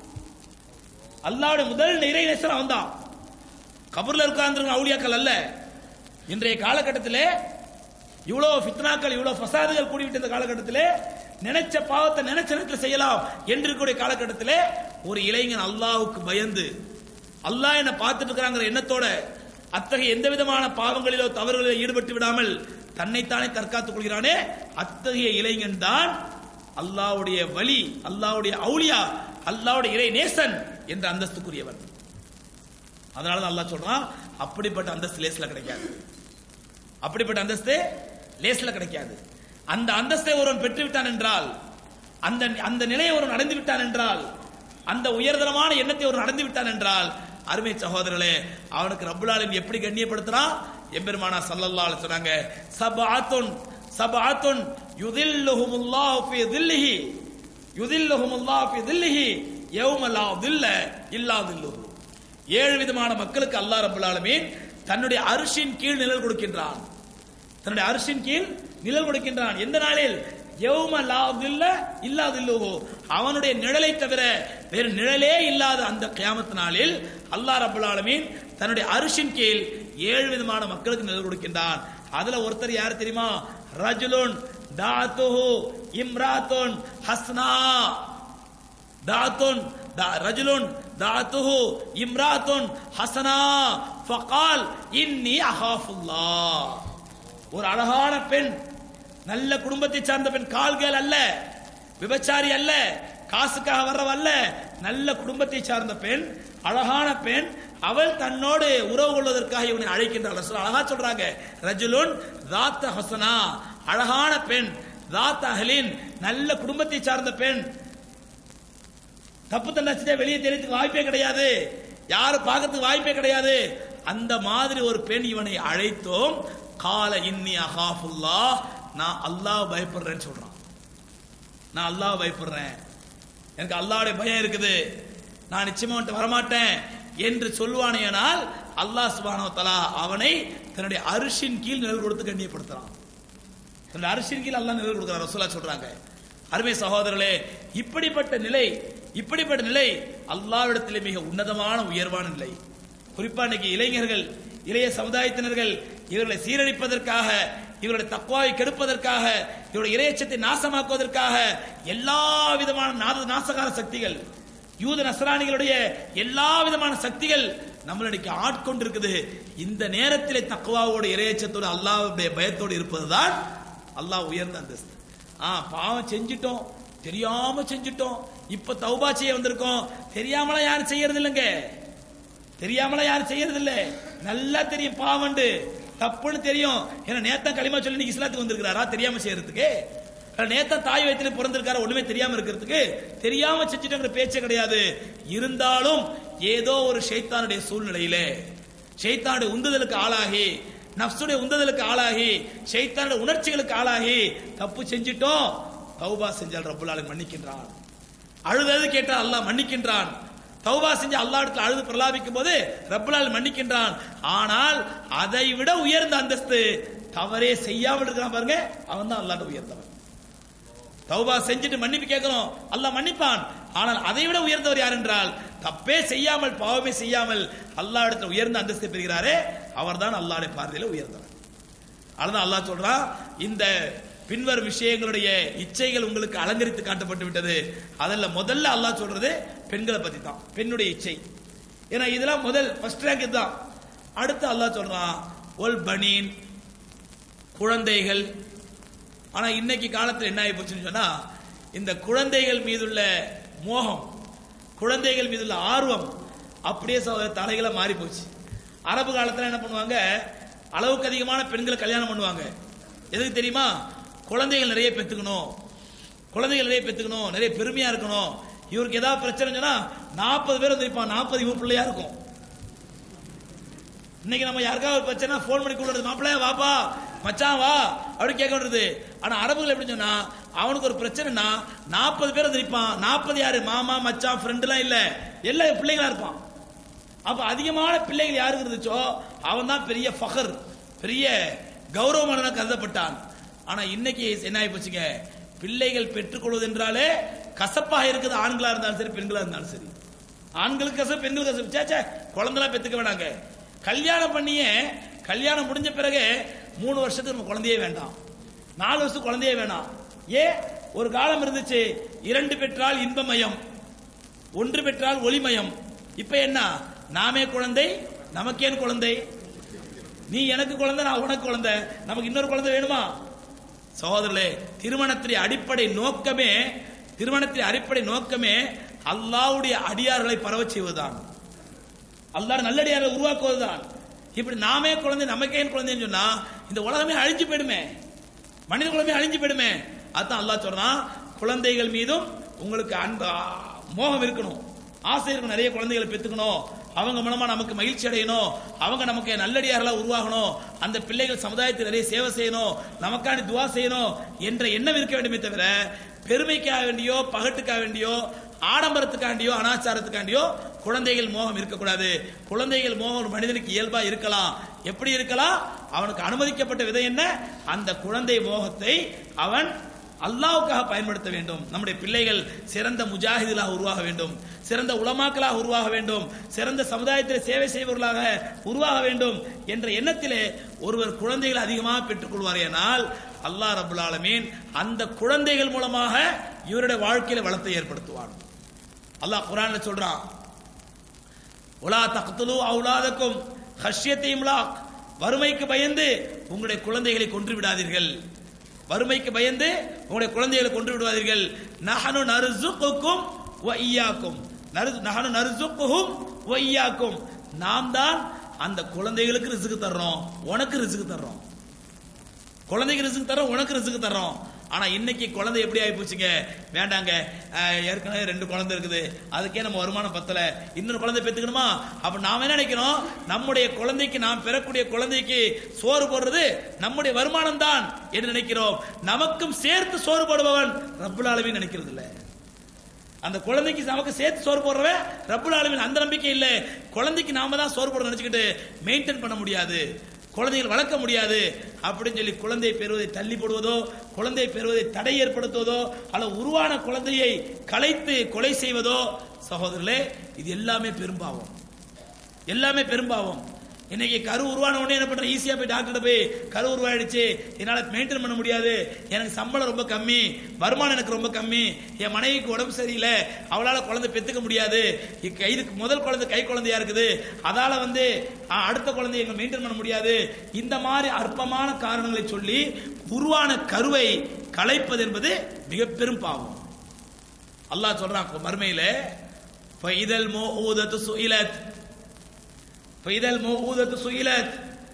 அல்லாஹ்வுடைய முதல் இறைநேசன் அவன்தான் கபர்ல உட்கார்ந்து அவுளியாக்கள் அல்ல இன்றைய காலகட்டத்திலே இவ்வளவு ஃபித்னாக்கள் இவ்வளவு ஃபசாதுகள் கூடிவிட்ட இந்த காலகட்டத்திலே நினைச்ச பாவத்தை நினைச்ச நேரத்தில் செய்யலாம் என்று இருக்கக்கூடிய காலகட்டத்திலே ஒரு இளைஞன் அல்லாஹ்வுக்கு பயந்து அல்லாஹ் என்ன பார்த்துட்டு இருக்கிறாங்கிற எண்ணத்தோட அத்தகைய எந்த விதமான பாவங்களிலோ தவறுகளிலோ ஈடுபட்டு விடாமல் தன்னைத்தானே தற்காத்துக் கொள்கிறானே அத்தகைய இளைஞன் தான் அல்லாஹ்வுடைய வழி அல்லாஹ்வுடைய அவுலியா அல்லாஹ்வுடைய இறை நேசன் என்ற அந்தஸ்துக்குரியவன் அதனால தான் அல்லாஹ் சொல்றான் அப்படிப்பட்ட அந்தஸ்து லேஸ்ல கிடைக்காது அப்படிப்பட்ட அந்தஸ்து லேஸ்ல கிடைக்காது அந்த அந்தஸ்தை ஒருவன் பெற்று விட்டான் என்றால் அந்த அந்த நிலையை ஒருவன் அடைந்து விட்டான் என்றால் அந்த உயர்தரமான எண்ணத்தை ஒருவன் அடைந்து விட்டான் என்றால் அருமை சகோதரர்களே அவனுக்கு ரப்புல் ஆலமீன் எப்படி கண்ணியப்படுத்துறான் எம்பெருமானா ஸல்லல்லாஹு அலைஹி சொன்னாங்க சபஅத்துன் சபஅத்துன் யுதில்லுஹுமுல்லாஹு ஃபீ தில்லிஹி யுதில்லுஹுமுல்லாஹு ஃபீ தில்லிஹி யௌம லா தில்ல இல்லா தில்லுஹு ஏழு விதமான மக்களுக்கு அல்லாஹ் ரப்பல் ஆலமீன் தன்னுடைய அரிசின் கீழ் நிழல் கொடுக்கின்றான் தன்னுடைய அரிசின் கீழ் நிழல் கொடுக்கின்றான் எந்த நாளில் யௌம லா தில்ல இல்லா தில்லுஹு அவனுடைய நிழலை தவிர வேறு நிழலே இல்லாத அந்த கியாமத் நாளில் அல்லாஹ் ரப்பல் ஆலமீன் தன்னுடைய அரிசின் கீழ் ஏழு விதமான மக்களுக்கு நிழல் கொடுக்கின்றான் அதுல ஒருத்தர் யார் தெரியுமா ரஜுலுன் தாத்துஹு இம்ராத்துன் ஹஸ்னா தாத்துன் دا- رجل دعته امرأة حسنا فقال إني أخاف الله ஒரு அழகான பெண் நல்ல குடும்பத்தை சார்ந்த பெண் கால்கள் அல்ல விபச்சாரி அல்ல காசுக்காக வர்றவல்ல நல்ல குடும்பத்தை சார்ந்த பெண் அழகான பெண் அவள் தன்னோடு உறவு கொள்வதற்காக இவனை அழைக்கின்றாள் ரசூல் அழகா சொல்றாங்க ரஜுலுன் தாத்த ஹசனா அழகான பெண் தாத்த அஹலின் நல்ல குடும்பத்தை சார்ந்த பெண் தப்பு தண்டை வெளியே தெரியறதுக்கு வாய்ப்பே கிடையாது யாரும் பார்க்கறதுக்கு வாய்ப்பே கிடையாது அந்த மாதிரி ஒரு பெண் இவனை அழைத்தோம் கால இன்னி அகாஃபுல்லா நான் அல்லாஹ் பயப்படுறேன்னு சொல்றான் நான் அல்லாஹ் பயப்படுறேன் எனக்கு அல்லாஹ்வுடைய பயம் இருக்குது நான் நிச்சயமா அவன்கிட்ட வரமாட்டேன் என்று சொல்வானேனால் அல்லாஹ் சுப்ஹானஹு வ தஆலா அவனை தன்னுடைய அரிசின் கீழ் நிழல் கொடுத்து கண்ணியப்படுத்துறான் தன்னுடைய அரிசின் கீழ் அல்லாஹ் நிழல் கொடுக்கிறார் ரசூலா சொல்றாங்க அருமை சகோதரர்களே இப்படிப்பட்ட நிலை இப்படிப்பட்ட நிலை அல்லாவிடத்திலே மிக உன்னதமான உயர்வான நிலை குறிப்பா இன்னைக்கு இளைஞர்கள் இளைய சமுதாயத்தினர்கள் இவர்களை சீரழிப்பதற்காக இவருடைய தக்குவாவை கெடுப்பதற்காக இவருடைய இறையச்சத்தை நாசமாக்குவதற்காக எல்லா விதமான நாத நாசகார சக்திகள் யூத நசராணிகளுடைய எல்லா விதமான சக்திகள் நம்மளுடைய ஆட்கொண்டிருக்குது இந்த நேரத்திலே தக்குவாவோட இறையச்சத்தோடு அல்லாஹ்வுடைய பயத்தோடு இருப்பதுதான் அல்லாஹ் உயர்ந்த அந்தஸ்து ஆ பாவம் செஞ்சிட்டோம் தெரியாம செஞ்சிட்டோம் இப்ப தௌபா செய்ய வந்திருக்கோம் தெரியாமலாம் யாரும் செய்யறது இல்லைங்க தெரியாமலாம் யாரும் செய்யறது இல்ல நல்லா தெரியும் பாவண்டு தப்புன்னு தெரியும் ஏன்னா நேத்தம் களிமா சொல்லி நீங்க இஸ்லாத்துக்கு வந்திருக்கிறாரா தெரியாம செய்யறதுக்கு நேத்தம் தாய் வயிற்றுல பிறந்திருக்காரு ஒண்ணுமே தெரியாம இருக்கிறதுக்கு தெரியாம செஞ்சுட்டோங்கிற பேச்சே கிடையாது இருந்தாலும் ஏதோ ஒரு ஷைத்தானுடைய சூழ்நிலையிலே ஷைத்தானுடைய உந்துதலுக்கு ஆளாகி நப்சுடைய உந்துதலுக்கு ஆளாகி ஷைத்தானுடைய உணர்ச்சிகளுக்கு ஆளாகி தப்பு செஞ்சிட்டோம் தௌபா செஞ்சால் ரப்புல் ஆலமீன் மன்னிக்கின்றான் அழுதது கேட்டால் அல்லாஹ் மன்னிக்கின்றான் தௌபா செஞ்சு அல்லாஹ் இடத்துல அழுது பிரலாபிக்கும் போது ரப்புலால் மன்னிக்கின்றான் ஆனால் அதை விட உயர்ந்த அந்தஸ்து தவறே செய்யாமல் இருக்கிறான் பாருங்க அவன் தான் அல்லாஹ் உயர்ந்தவன் தௌபா செஞ்சுட்டு மன்னிப்பு கேட்கிறோம் அல்லாஹ் மன்னிப்பான் ஆனால் அதை விட உயர்ந்தவர் யார் என்றால் தப்பே செய்யாமல் பாவமே செய்யாமல் அல்லாஹ் இடத்துல உயர்ந்த அந்தஸ்தை பெறுகிறாரே அவர்தான் அல்லாஹ்வுடைய பார்வையில உயர்ந்தவர் அதுதான் அல்லாஹ் சொல்றான் இந்த பின்வரும் விஷயங்களுடைய இச்சைகள் உங்களுக்கு அலங்கரித்து காட்டப்பட்டு விட்டது அதில் முதல்ல அல்லாஹ் சொல்றது பெண்களை பத்தி தான் பெண்ணுடைய இச்சை ஏன்னா இதெல்லாம் முதல் ஃபர்ஸ்ட் ரேங்க் இதுதான் அடுத்து அல்லாஹ் சொல்றான் ஒல் பனீன் குழந்தைகள் ஆனா இன்னைக்கு காலத்துல என்ன ஆகி போச்சுன்னு சொன்னா இந்த குழந்தைகள் மீதுள்ள மோகம் குழந்தைகள் மீதுள்ள ஆர்வம் அப்படியே சகோதர தலைகளை மாறி போச்சு அரபு காலத்துல என்ன பண்ணுவாங்க அளவுக்கு அதிகமான பெண்களை கல்யாணம் பண்ணுவாங்க எதுக்கு தெரியுமா குழந்தைகள் நிறைய பெத்துக்கணும் குழந்தைகள் நிறைய பெத்துக்கணும் நிறைய பெருமையா இருக்கணும் இவருக்கு ஏதாவது பிரச்சனை சொன்னா நாற்பது பேர் வந்திருப்பான் நாற்பது இவன் பிள்ளையா இருக்கும் இன்னைக்கு நம்ம யாருக்காவது ஒரு பிரச்சனை ஃபோன் பண்ணி கூடுறது மாப்பிள்ளையா வாப்பா மச்சான் வா அப்படி கேட்க வேண்டியது ஆனா அரபுகள் எப்படி சொன்னா அவனுக்கு ஒரு பிரச்சனைனா நாற்பது பேர் நிற்பான் நாற்பது யாரு மாமா மச்சான் ஃப்ரெண்ட் எல்லாம் இல்ல எல்லாம் பிள்ளைகளா இருப்பான் அப்ப அதிகமான பிள்ளைகள் யாருக்கு இருந்துச்சோ அவன் தான் பெரிய ஃபகர் பெரிய கௌரவமான கருதப்பட்டான் ஆனா இன்னைக்கு என்ன ஆகி போச்சுங்க பிள்ளைகள் பெற்றுக்கொள்வது என்றாலே கசப்பாக இருக்குது ஆண்களா இருந்தாலும் சரி பெண்களா இருந்தாலும் சரி ஆண்களுக்கு கசப்பு பெண்களுக்கு கசப்பு சேச்சே குழந்தைலாம் பெத்துக்க வேணாங்க கல்யாணம் பண்ணியே கல்யாணம் முடிஞ்ச பிறகு மூணு வருஷத்துக்கு நம்ம குழந்தையே வேண்டாம் நாலு வருஷத்துக்கு குழந்தையே வேணாம் ஏன் ஒரு காலம் இருந்துச்சு இரண்டு பெற்றால் இன்பமயம் ஒன்று பெற்றால் ஒளிமயம் இப்ப என்ன நாமே குழந்தை நமக்கேன் குழந்தை நீ எனக்கு குழந்தை நான் உனக்கு குழந்தை நமக்கு இன்னொரு குழந்தை வேணுமா சகோதரர்களே திருமணத்தின் அடிப்படை நோக்கமே திருமணத்தின் அடிப்படை நோக்கமே அல்லாவுடைய அடியார்களை பரவச் செய்வதுதான் அல்லாஹ் நல்லடியாரை உருவாக்குவதுதான் இப்படி நாமே குழந்தை நமக்கே குழந்தைன்னு சொன்னா இந்த உலகமே அழிஞ்சு போயிடுமே மனித குலமே அழிஞ்சு போயிடுமே அதான் அல்லாஹ் சொல்றான் குழந்தைகள் மீதும் உங்களுக்கு அன்பு ஆ, மோகம் இருக்கணும் ஆசை இருக்கணும் நிறைய குழந்தைகளை பெத்துக்கணும் அவங்க மூலமா நமக்கு மகிழ்ச்சி அடையணும் அவங்க நமக்கு நல்லடியார்களா உருவாகணும் அந்த பிள்ளைகள் சமுதாயத்தில் நிறைய சேவை செய்யணும் நமக்காண்டி துவா செய்யணும் என்ற எண்ணம் இருக்க வேண்டுமே தவிர பெருமைக்காக வேண்டியோ பகட்டுக்காக வேண்டியோ ஆடம்பரத்துக்காண்டியோ அனாச்சாரத்துக்காண்டியோ குழந்தைகள் மோகம் இருக்கக்கூடாது குழந்தைகள் மோகம் ஒரு மனிதனுக்கு இயல்பா இருக்கலாம் எப்படி இருக்கலாம் அவனுக்கு அனுமதிக்கப்பட்ட விதை என்ன அந்த குழந்தை மோகத்தை அவன் அல்லாவுக்காக பயன்படுத்த வேண்டும் நம்முடைய பிள்ளைகள் சிறந்த முஜாஹிதுலாக உருவாக வேண்டும் சிறந்த உலமாக்களாக உருவாக வேண்டும் சிறந்த சமுதாயத்தில் சேவை செய்பவர்களாக உருவாக வேண்டும் என்ற எண்ணத்திலே ஒருவர் குழந்தைகள் அதிகமாக பெற்றுக் கொள்வாரேனால் அல்லாஹ் ரபுல் ஆலமீன் அந்த குழந்தைகள் மூலமாக இவருடைய வாழ்க்கையில வளத்தை ஏற்படுத்துவான் அல்லாஹ் குரான்ல சொல்றான் உலா தக்துலு அவுலாதக்கும் ஹஷ்யத்தை இம்லாக் வறுமைக்கு பயந்து உங்களுடைய குழந்தைகளை கொன்று விடாதீர்கள் வறுமைக்கு பயந்து உங்களுடைய குழந்தைகளை கொண்டு விடுவாதீர்கள் நஹனு நர்சுக்குக்கும் வ ஈயாக்கும் நரு- நஹனு நர்சுக்குஹும் வ ஈயாக்கும் நாம் தான் அந்த குழந்தைகளுக்கு ரிசுக்கு தர்றோம் உனக்கு ரிசுக்கு தர்றோம் குழந்தைக்கு ரிசுக்கு தர்றோம் உனக்கு ரிசுக்கு தர்றோம் ஆனா இன்னைக்கு குழந்தை எப்படி ஆகி போச்சுங்க வேண்டாங்க அஹ், ஏற்கனவே ரெண்டு குழந்தை இருக்குது அதுக்கே நம்ம வருமானம் பத்தல இன்னொரு குழந்தை பெத்துக்கணுமா அப்ப நாம என்ன நினைக்கிறோம் நம்முடைய குழந்தைக்கு நாம் பெறக்கூடிய குழந்தைக்கு சோறு போடுறது நம்முடைய வருமானம் தான் என்று நினைக்கிறோம் நமக்கும் சேர்த்து சோறு போடுபவன் ரப்புல் ஆலமீன் நினைக்கிறது இல்ல அந்த குழந்தைக்கு நமக்கு சேர்த்து சோறு போடுறவன் ரப்புல் ஆலமீன் அந்த நம்பிக்கை இல்ல குழந்தைக்கு நாம தான் சோறு போட நினைச்சுக்கிட்டு மெயின்டைன் பண்ண முடியாது குழந்தைகள் வளர்க்க முடியாது அப்படின்னு சொல்லி குழந்தை பெறுவதை தள்ளி போடுவதோ குழந்தை பெறுவதை தடை ஏற்படுத்துவதோ அல்ல உருவான குழந்தையை கலைத்து கொலை செய்வதோ சகோதரர்களே இது எல்லாமே பெரும்பாவம் எல்லாமே பெரும்பாவம் இன்னைக்கு கரு உருவான உடனே என்ன பண்ற ஈஸியா போய் டாக்டர் போய் கரு உருவாயிடுச்சு என்னால மெயின்டைன் பண்ண முடியாது எனக்கு சம்பளம் ரொம்ப கம்மி வருமானம் எனக்கு ரொம்ப கம்மி என் மனைவிக்கு உடம்பு சரியில்லை அவளால குழந்தை பெத்துக்க முடியாது இக்க- இதுக்கு முதல் குழந்தை கை குழந்தையா இருக்குது அதால வந்து ஆ, அடுத்த குழந்தையை எங்க மெயின்டைன் பண்ண முடியாது இந்த மாதிரி அற்பமான காரணங்களை சொல்லி உருவான கருவை கலைப்பது என்பது மிக பெரும் பாவம் அல்லாஹ் சொல்றான் மறுமையில ஃபைதல் மோஊதத்து சுயிலத் ஃபைதல் மோஊதத்து சுயிலத்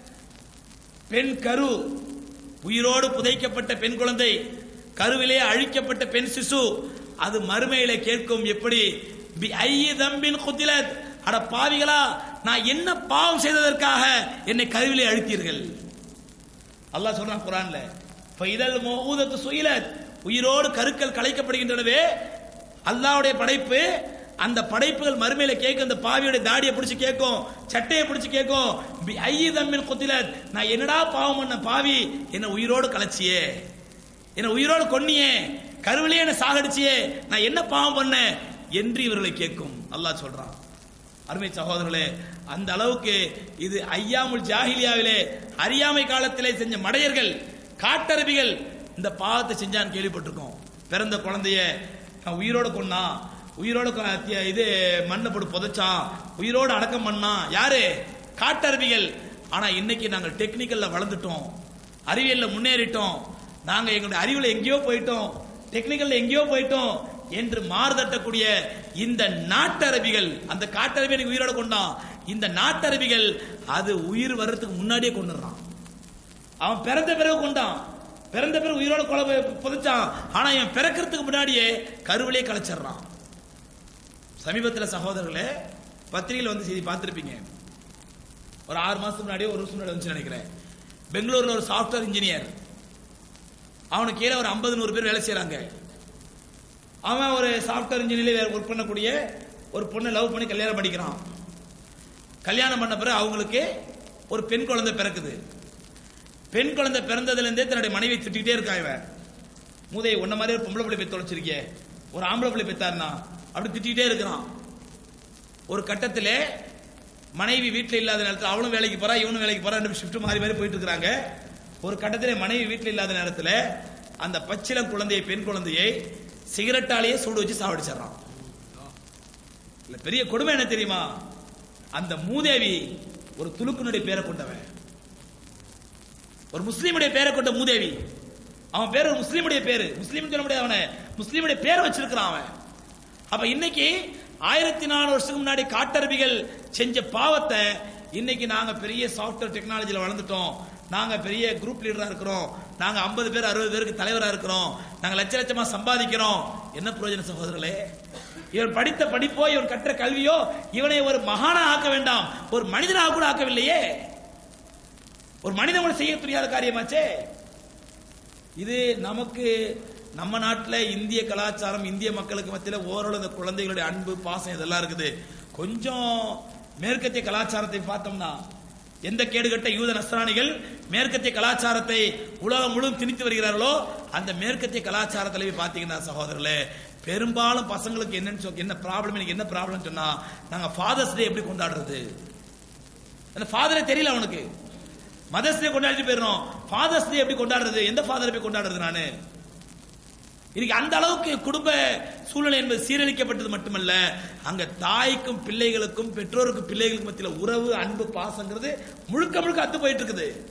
பெண் கரு உயிரோடு புதைக்கப்பட்ட பெண் குழந்தை கருவிலே அழிக்கப்பட்ட பெண் சிசு அது மறுமையில கேட்கும் எப்படி பி ஐய தம்பின் குத்திலத் அட பாவிகளா நான் என்ன பாவம் செய்ததற்காக என்னை கருவிலே அழித்தீர்கள் அல்லாஹ் சொல்றான் குரான்ல ஃபைதல் மௌஊதத்து சுயிலத் உயிரோடு கருக்கள் கலைக்கப்படுகின்றனவே அல்லாஹ்வுடைய படைப்பு அந்த படைப்புகள் மறுமையில கேட்கும் அந்த பாவியோட தாடியை பிடிச்சு கேட்கும் சட்டையை பிடிச்சு கேட்கும் பி ஐய தம்மின் குத்திலத் நான் என்னடா பாவம் பண்ண பாவி என்ன உயிரோடு கலைச்சியே என்ன உயிரோடு கொன்னியே கருவிலே என்ன சாகடிச்சியே நான் என்ன பாவம் பண்ணேன் என்று இவர்களை கேட்கும் அல்லாஹ் சொல்றான் அருமை சகோதரர்களே அந்த அளவுக்கு இது ஐயாமுல் ஜாஹிலியாவிலே அறியாமை காலத்திலே செஞ்ச மடையர்கள் காட்டரபிகள் இந்த பாவத்தை செஞ்சான்னு கேள்விப்பட்டிருக்கோம் பிறந்த குழந்தைய அவன் உயிரோட கொன்னான் உயிரோட கொ- தி- இது மண்ணை போட்டு புதைச்சான் உயிரோட அடக்கம் பண்ணான் யாரு காட்டரபிகள் ஆனா இன்னைக்கு நாங்க டெக்னிக்கல்ல வளர்ந்துட்டோம் அறிவியல்ல முன்னேறிட்டோம் நாங்க எங்களுடைய அறிவுல எங்கேயோ போயிட்டோம் டெக்னிக்கல்ல எங்கேயோ போயிட்டோம் என்று மாறுதட்டக்கூடிய இந்த நாட்டரபிகள் அந்த காட்டரபி எனக்கு உயிரோட கொண்டான் இந்த நாட்டரபிகள் அது உயிர் வர்றதுக்கு முன்னாடியே கொண்டுறான் அவன் பிறந்த பிறகு கொண்டான் பிறந்த பிறகு உயிரோட கொலை பு- புதைச்சான் ஆனா இவன் பிறக்கிறதுக்கு முன்னாடியே கருவிலே கலைச்சிடுறான் சமீபத்தில் சகோதரர்களே பத்திரிகையில் வந்து செய்தி பார்த்திருப்பீங்க ஒரு ஆறு மாசத்துக்கு முன்னாடியே ஒரு வருஷம் முன்னாடி வந்துச்சு நினைக்கிறேன் பெங்களூர்ல ஒரு சாஃப்ட்வேர் இன்ஜினியர் அவனுக்கு கீழே ஒரு ஐம்பது நூறு பேர் வேலை செய்றாங்க அவன் ஒரு சாஃப்ட்வேர் இன்ஜினியர் ஒர்க் பண்ணக்கூடிய ஒரு பொண்ணை லவ் பண்ணி கல்யாணம் பண்ணிக்கிறான் கல்யாணம் பண்ண பிறகு அவங்களுக்கு ஒரு பெண் குழந்தை பிறக்குது பெண் குழந்தை பிறந்ததுல இருந்தே தன்னுடைய மனைவி திட்டிக்கிட்டே இருக்கா இவன் மூதையை உன்ன மாதிரி ஒரு பொம்பளை பிள்ளை பெத்து தொலைச்சிருக்கே ஒரு ஆம்பளை பிள்ளை பெத்தாருனா அப்படி திட்டிக்கிட்டே இருக்கிறான் ஒரு கட்டத்திலே மனைவி வீட்டில் இல்லாத நேரத்தில் அவளும் வேலைக்கு போறா இவனும் வேலைக்கு போறா ரெண்டு ஷிஃப்ட் மாறி மாறி போயிட்டு இருக்காங்க ஒரு கட்டத்திலே மனைவி வீட்டில் இல்லாத நேரத்தில் அந்த பச்சிளம் குழந்தையை பெண் குழந்தையை சிகரெட்டாலேயே சூடு வச்சு சாவடிச்சிடறான் இல்ல பெரிய கொடுமை என்ன தெரியுமா அந்த மூதேவி ஒரு துலுக்குனுடைய பேரை கொண்டவன் ஒரு முஸ்லீமுடைய பேரை கொண்ட மூதேவி அவன் பேர் ஒரு முஸ்லீமுடைய பேரு முஸ்லீம் சொல்ல முடியாது அவனை முஸ்லீமுடைய பேரை வச்சிருக்கிறான் அவன் அப்ப இன்னைக்கு ஆயிரத்தி நாலு வருஷத்துக்கு முன்னாடி காட்டரபிகள் செஞ்ச பாவத்தை இன்னைக்கு நாங்க பெரிய சாஃப்ட்வேர் டெக்னாலஜில வளர்ந்துட்டோம் நாங்க பெரிய குரூப் லீடரா இருக்கிறோம் நாங்க 50 பேர் அறுபது பேருக்கு தலைவரா இருக்கிறோம் நாங்க லட்ச லட்சமா சம்பாதிக்கிறோம் என்ன பிரயோஜன சகோதரர்களே இவன் படித்த படிப்போ இவன் கற்ற கல்வியோ இவனை ஒரு மகானா ஆக்க வேண்டாம் ஒரு மனிதனாக கூட ஆக்கவில்லையே ஒரு மனிதன் கூட செய்ய தெரியாத காரியமாச்சே இது நமக்கு நம்ம நாட்டில் இந்திய கலாச்சாரம் இந்திய மக்களுக்கு மத்தியில் ஓரளவு இந்த குழந்தைகளுடைய அன்பு பாசம் இதெல்லாம் இருக்குது கொஞ்சம் மேற்கத்திய கலாச்சாரத்தை பார்த்தோம்னா எந்த கேடுகட்ட யூத நஸ்ரானிகள் மேற்கத்திய கலாச்சாரத்தை உலகம் முழுவதும் திணித்து வருகிறார்களோ அந்த மேற்கத்திய கலாச்சாரத்தில் போய் பார்த்தீங்கன்னா சகோதரர்களே பெரும்பாலும் பசங்களுக்கு என்னன்னு சொல் என்ன ப்ராப்ளம் எனக்கு என்ன ப்ராப்ளம் சொன்னா நாங்க ஃபாதர்ஸ் டே எப்படி கொண்டாடுறது அந்த ஃபாதரே தெரியல அவனுக்கு மதர்ஸ் டே கொண்டாடிட்டு போயிடுறோம் ஃபாதர்ஸ் டே எப்படி கொண்டாடுறது எந்த ஃபாதரை போய் கொண்டாடுறது நானு இன்னைக்கு அந்த அளவுக்கு குடும்ப சூழ்நிலை என்பது சீரழிக்கப்பட்டது மட்டுமல்ல அங்க தாய்க்கும் பிள்ளைகளுக்கும் பெற்றோருக்கும் பிள்ளைகளுக்கும் மத்தியில் உறவு அன்பு பாசங்கிறது முழுக்க முழுக்க அத்து போயிட்டு இருக்குது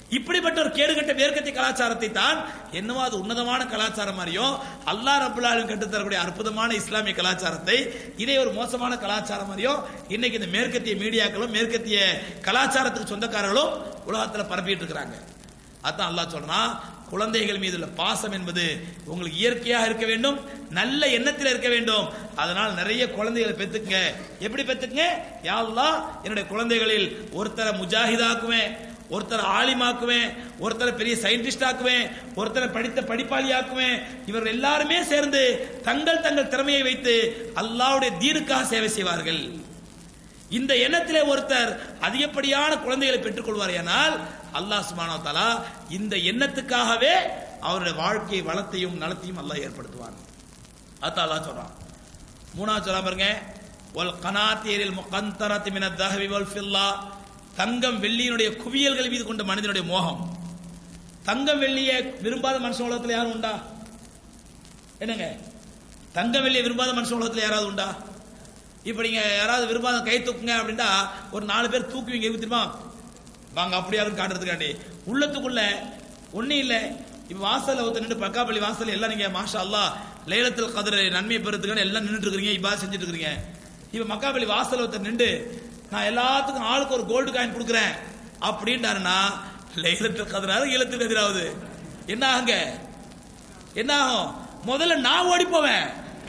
இப்படிப்பட்ட ஒரு கேடுகட்ட மேற்கத்திய கலாச்சாரத்தை தான் என்னவோ அது உன்னதமான கலாச்சாரம் மாதிரியும் அல்லாஹ் ரபுல் ஆலமீன் கற்றுத் தரக்கூடிய அற்புதமான இஸ்லாமிய கலாச்சாரத்தை இதே ஒரு மோசமான கலாச்சாரம் மாதிரியும் இன்னைக்கு இந்த மேற்கத்திய மீடியாக்களும் மேற்கத்திய கலாச்சாரத்துக்கு சொந்தக்காரர்களும் உலகத்துல பரப்பிட்டு இருக்கிறாங்க அதான் அல்லாஹ் சொல்றான் குழந்தைகள் மீது உள்ள பாசம் என்பது உங்களுக்கு இயற்கையாக இருக்க வேண்டும் நல்ல எண்ணத்தில் இருக்க வேண்டும் அதனால் நிறைய குழந்தைகளை பெத்துக்குங்க எப்படி பெத்துக்குங்க யா அல்லாஹ் என்னுடைய குழந்தைகளில் ஒருத்தரை முஜாஹிதாக்குவேன் ஒருத்தரை ஆலிமாக்குவேன் ஒருத்தரை பெரிய சயின்டிஸ்ட் ஆக்குவேன் ஒருத்தரை படித்த படிப்பாளி ஆக்குவேன் இவர்கள் எல்லாருமே சேர்ந்து தங்கள் தங்கள் திறமையை வைத்து அல்லாஹ்வுடைய தீனுக்காக சேவை செய்வார்கள் இந்த எண்ணத்திலே ஒருத்தர் அதிகப்படியான குழந்தைகளை பெற்றுக் கொள்வார் அல்லாஹ் சுபானா தலா இந்த எண்ணத்துக்காகவே அவருடைய வாழ்க்கை வளத்தையும் நலத்தையும் அல்லாஹ் ஏற்படுத்துவார் அதான் அல்லாஹ் சொல்றான் மூணாவது சொல்ல பாருங்க ஒல் கனாத்தீரில் முகந்தரத்தி மின தஹவி வல் ஃபில்லா தங்கம் வெள்ளியினுடைய குவியல்கள் மீது கொண்ட மனிதனுடைய மோகம் தங்கம் வெள்ளியை விரும்பாத மனுஷன் உலகத்தில் யாரும் உண்டா என்னங்க தங்கம் வெள்ளியை விரும்பாத மனுஷன் உலகத்தில் யாராவது உண்டா இப்ப நீங்க யாராவது விரும்பாத கை தூக்குங்க அப்படின்னா ஒரு நாலு பேர் தூக்குவீங்க எதுக்கு தெரியுமா வாங்க அப்படியாலும் காட்டுறதுக்காண்டி உள்ளத்துக்குள்ள ஒண்ணும் இல்ல இப்ப வாசல்ல ஒருத்தர் நின்று பக்காப்பள்ளி வாசல்ல எல்லாம் நீங்க மாஷா அல்லாஹ் லைலத்துல் கதிர நன்மையை பெறதுக்கான எல்லாம் நின்றுட்டு இருக்கீங்க இப்ப செஞ்சுட்டு இருக்கீங்க இப்ப மக்காப்பள்ளி வாசல்ல ஒருத்தர் நின்று நான் எல்லாத்துக்கும் ஆளுக்கு ஒரு கோல்டு காயின் கொடுக்குறேன் அப்படின்ட்டாருன்னா லைலத்துல் கதிராவது ஈழத்துல் கதிராவது என்ன ஆகுங்க என்ன ஆகும் முதல்ல நான் ஓடி போவேன்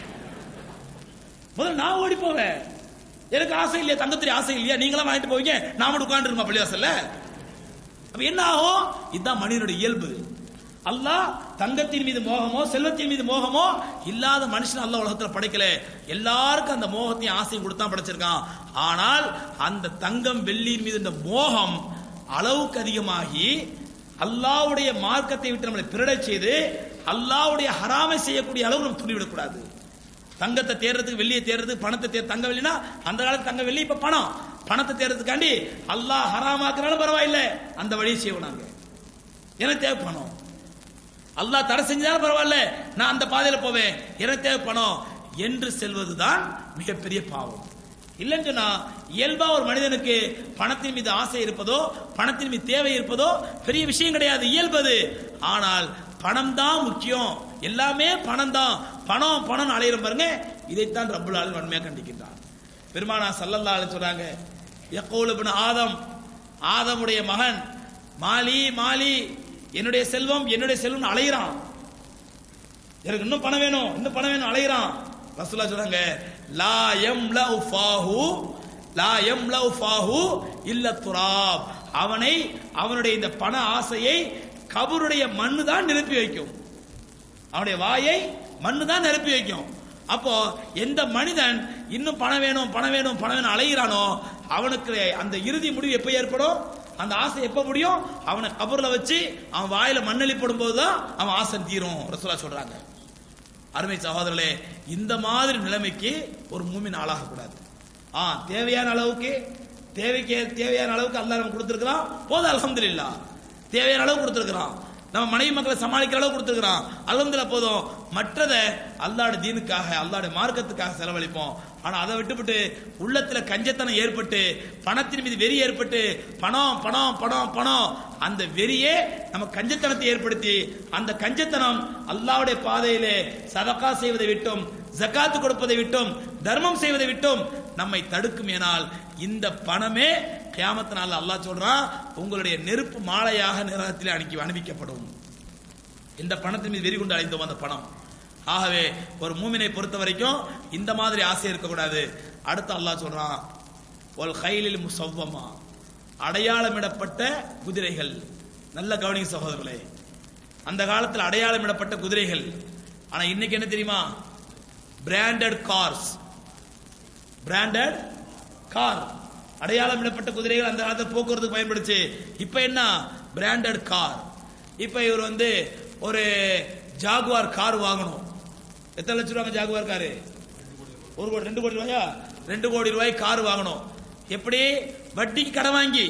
முதல்ல நான் ஓடி போவேன் எனக்கு ஆசை இல்லையா தங்கத்திரி ஆசை இல்லையா நீங்களாம் வாங்கிட்டு போவீங்க நான் மட்டும் உட்காந்துருமா பள்ளிவாசல்ல அப்ப என்ன ஆகும் இதுதான் மனிதனுடைய இயல்பு அல்லாஹ் தங்கத்தின் மீது மோகமோ செல்வத்தின் மீது மோகமோ இல்லாத மனுஷன் அல்லாஹ் உலகத்துல படைக்கல எல்லாருக்கும் அந்த மோகத்தையும் ஆசையும் கொடுத்தான் படைச்சிருக்கான் ஆனால் அந்த தங்கம் வெள்ளியின் மீது இந்த மோகம் அளவுக்கு அதிகமாகி அல்லாஹ்வுடைய மார்க்கத்தை விட்டு நம்மளை பிறடச் செய்து அல்லாஹ்வுடைய ஹராமை செய்யக்கூடிய அளவு நம்ம துணிவிடக்கூடாது தங்கத்தை தேர்றதுக்கு வெள்ளியை தேர்றதுக்கு பணத்தை தேர் தங்க வெள்ளினா அந்த காலத்து தங்க வெள்ளி இப்ப பணம் பணத்தை தேர்றதுக்காண்டி அல்லாஹ் ஹராமாக்குனாலும் பரவாயில்ல அந்த வழியை செய்வோம் நாங்க எனக்கு தேவை பணம் அல்லாஹ் தடை செஞ்சாலும் பரவாயில்ல நான் அந்த பாதையில போவேன் எனக்கு தேவை பணம் என்று செல்வதுதான் மிகப்பெரிய பாவம் இல்லைன்னு சொன்னா இயல்பா ஒரு மனிதனுக்கு பணத்தின் மீது ஆசை இருப்பதோ பணத்தின் மீது தேவை இருப்பதோ பெரிய விஷயம் கிடையாது இயல்பது ஆனால் பணம் தான் முக்கியம் எல்லாமே பணம் தான் பணம் பணம் அலையிற பாருங்க இதைத்தான் ரப்புல் ஆலமீன் வன்மையா கண்டிக்கின்றான் பெருமானா சல்லல்லா அலைஹி சொல்றாங்க யக்கூல் இப்னு ஆதம் ஆதமுடைய மகன் மாலி மாலி என்னுடைய செல்வம் என்னுடைய செல்வம் அலையிறான் எனக்கு இன்னும் பணம் வேணும் இன்னும் பணம் வேணும் அலையிறான் ரசூலா சொல்றாங்க லா யம்லஉ ஃபாஹு லா யம்லஉ ஃபாஹு இல்ல துராப் அவனை அவனுடைய இந்த பண ஆசையை கபருடைய மண்ணு தான் நிரப்பி வைக்கும் அவனுடைய வாயை மண்ணு தான் நிரப்பி வைக்கும் அப்போ எந்த மனிதன் இன்னும் பணம் வேணும் பணம் வேணும் பணம் வேணும் அலைகிறானோ அவனுக்கு அந்த இறுதி முடிவு எப்ப ஏற்படும் அந்த ஆசை எப்ப முடியும் அவனை கபர்ல வச்சு அவன் வாயில மண்ணெளிப்படும் போதுதான் அவன் ஆசை தீரும் ரசூலா சொல்றாங்க அருமை சகோதரர்களே இந்த மாதிரி நிலைமைக்கு ஒரு மூமின் ஆளாகக்கூடாது ஆ தேவையான அளவுக்கு தேவைக்கு தேவையான அளவுக்கு அல்லாஹ் நமக்கு கொடுத்துருக்கிறான் போதும் அல்ஹம்துலில்லாஹ் தேவையான அளவு கொடுத்துருக்கிறான் நம்ம மனைவி மக்களை சமாளிக்கிற அளவு கொடுத்துருக்கிறான் அல்ஹம்துல போதும் மற்றதை அல்லாட தீனுக்காக அல்லாட மார்க்கத்துக்காக செலவழிப்போம் ஆனா அதை விட்டுவிட்டு உள்ளத்துல கஞ்சத்தனம் ஏற்பட்டு பணத்தின் மீது வெறி ஏற்பட்டு பணம் பணம் பணம் பணம் அந்த வெறியே நம்ம கஞ்சத்தனத்தை ஏற்படுத்தி அந்த கஞ்சத்தனம் அல்லாவுடைய பாதையிலே சதக்கா செய்வதை விட்டும் ஜக்காத்து கொடுப்பதை விட்டும் தர்மம் செய்வதை விட்டும் நம்மை தடுக்கும் ஏனால் இந்த பணமே கியாமத்து நாள் அல்லாஹ் சொல்றான் உங்களுடைய நெருப்பு மாலையாக நிறத்திலே அனுப்பி அனுப்பிக்கப்படும் இந்த பணத்தின் மீது வெறி கொண்டு அழிந்தோம் அந்த பணம் ஆகவே ஒரு மூமினை பொறுத்த வரைக்கும் இந்த மாதிரி ஆசை இருக்கக்கூடாது அடுத்து அல்லாஹ் சொல்றான் ஒல் கைலில் முசவ்வமா அடையாளமிடப்பட்ட குதிரைகள் நல்ல கவனிங்க சகோதரர்களே அந்த காலத்தில் அடையாளமிடப்பட்ட குதிரைகள் ஆனா இன்னைக்கு என்ன தெரியுமா பிராண்டட் கார்ஸ் பிராண்டட் கார் அடையாளமிடப்பட்ட குதிரைகள் அந்த காலத்தில் போக்குவரத்துக்கு பயன்படுச்சு இப்ப என்ன பிராண்டட் கார் இப்ப இவர் வந்து ஒரு ஜாகுவார் கார் வாங்கணும் எத்தனை லட்சம் ரூபாங்க ஜாகுவார் காரு ஒரு கோடி ரெண்டு கோடி ரூபாயா ரெண்டு கோடி ரூபாய் கார் வாங்கணும் எப்படி வட்டிக்கு கடன் வாங்கி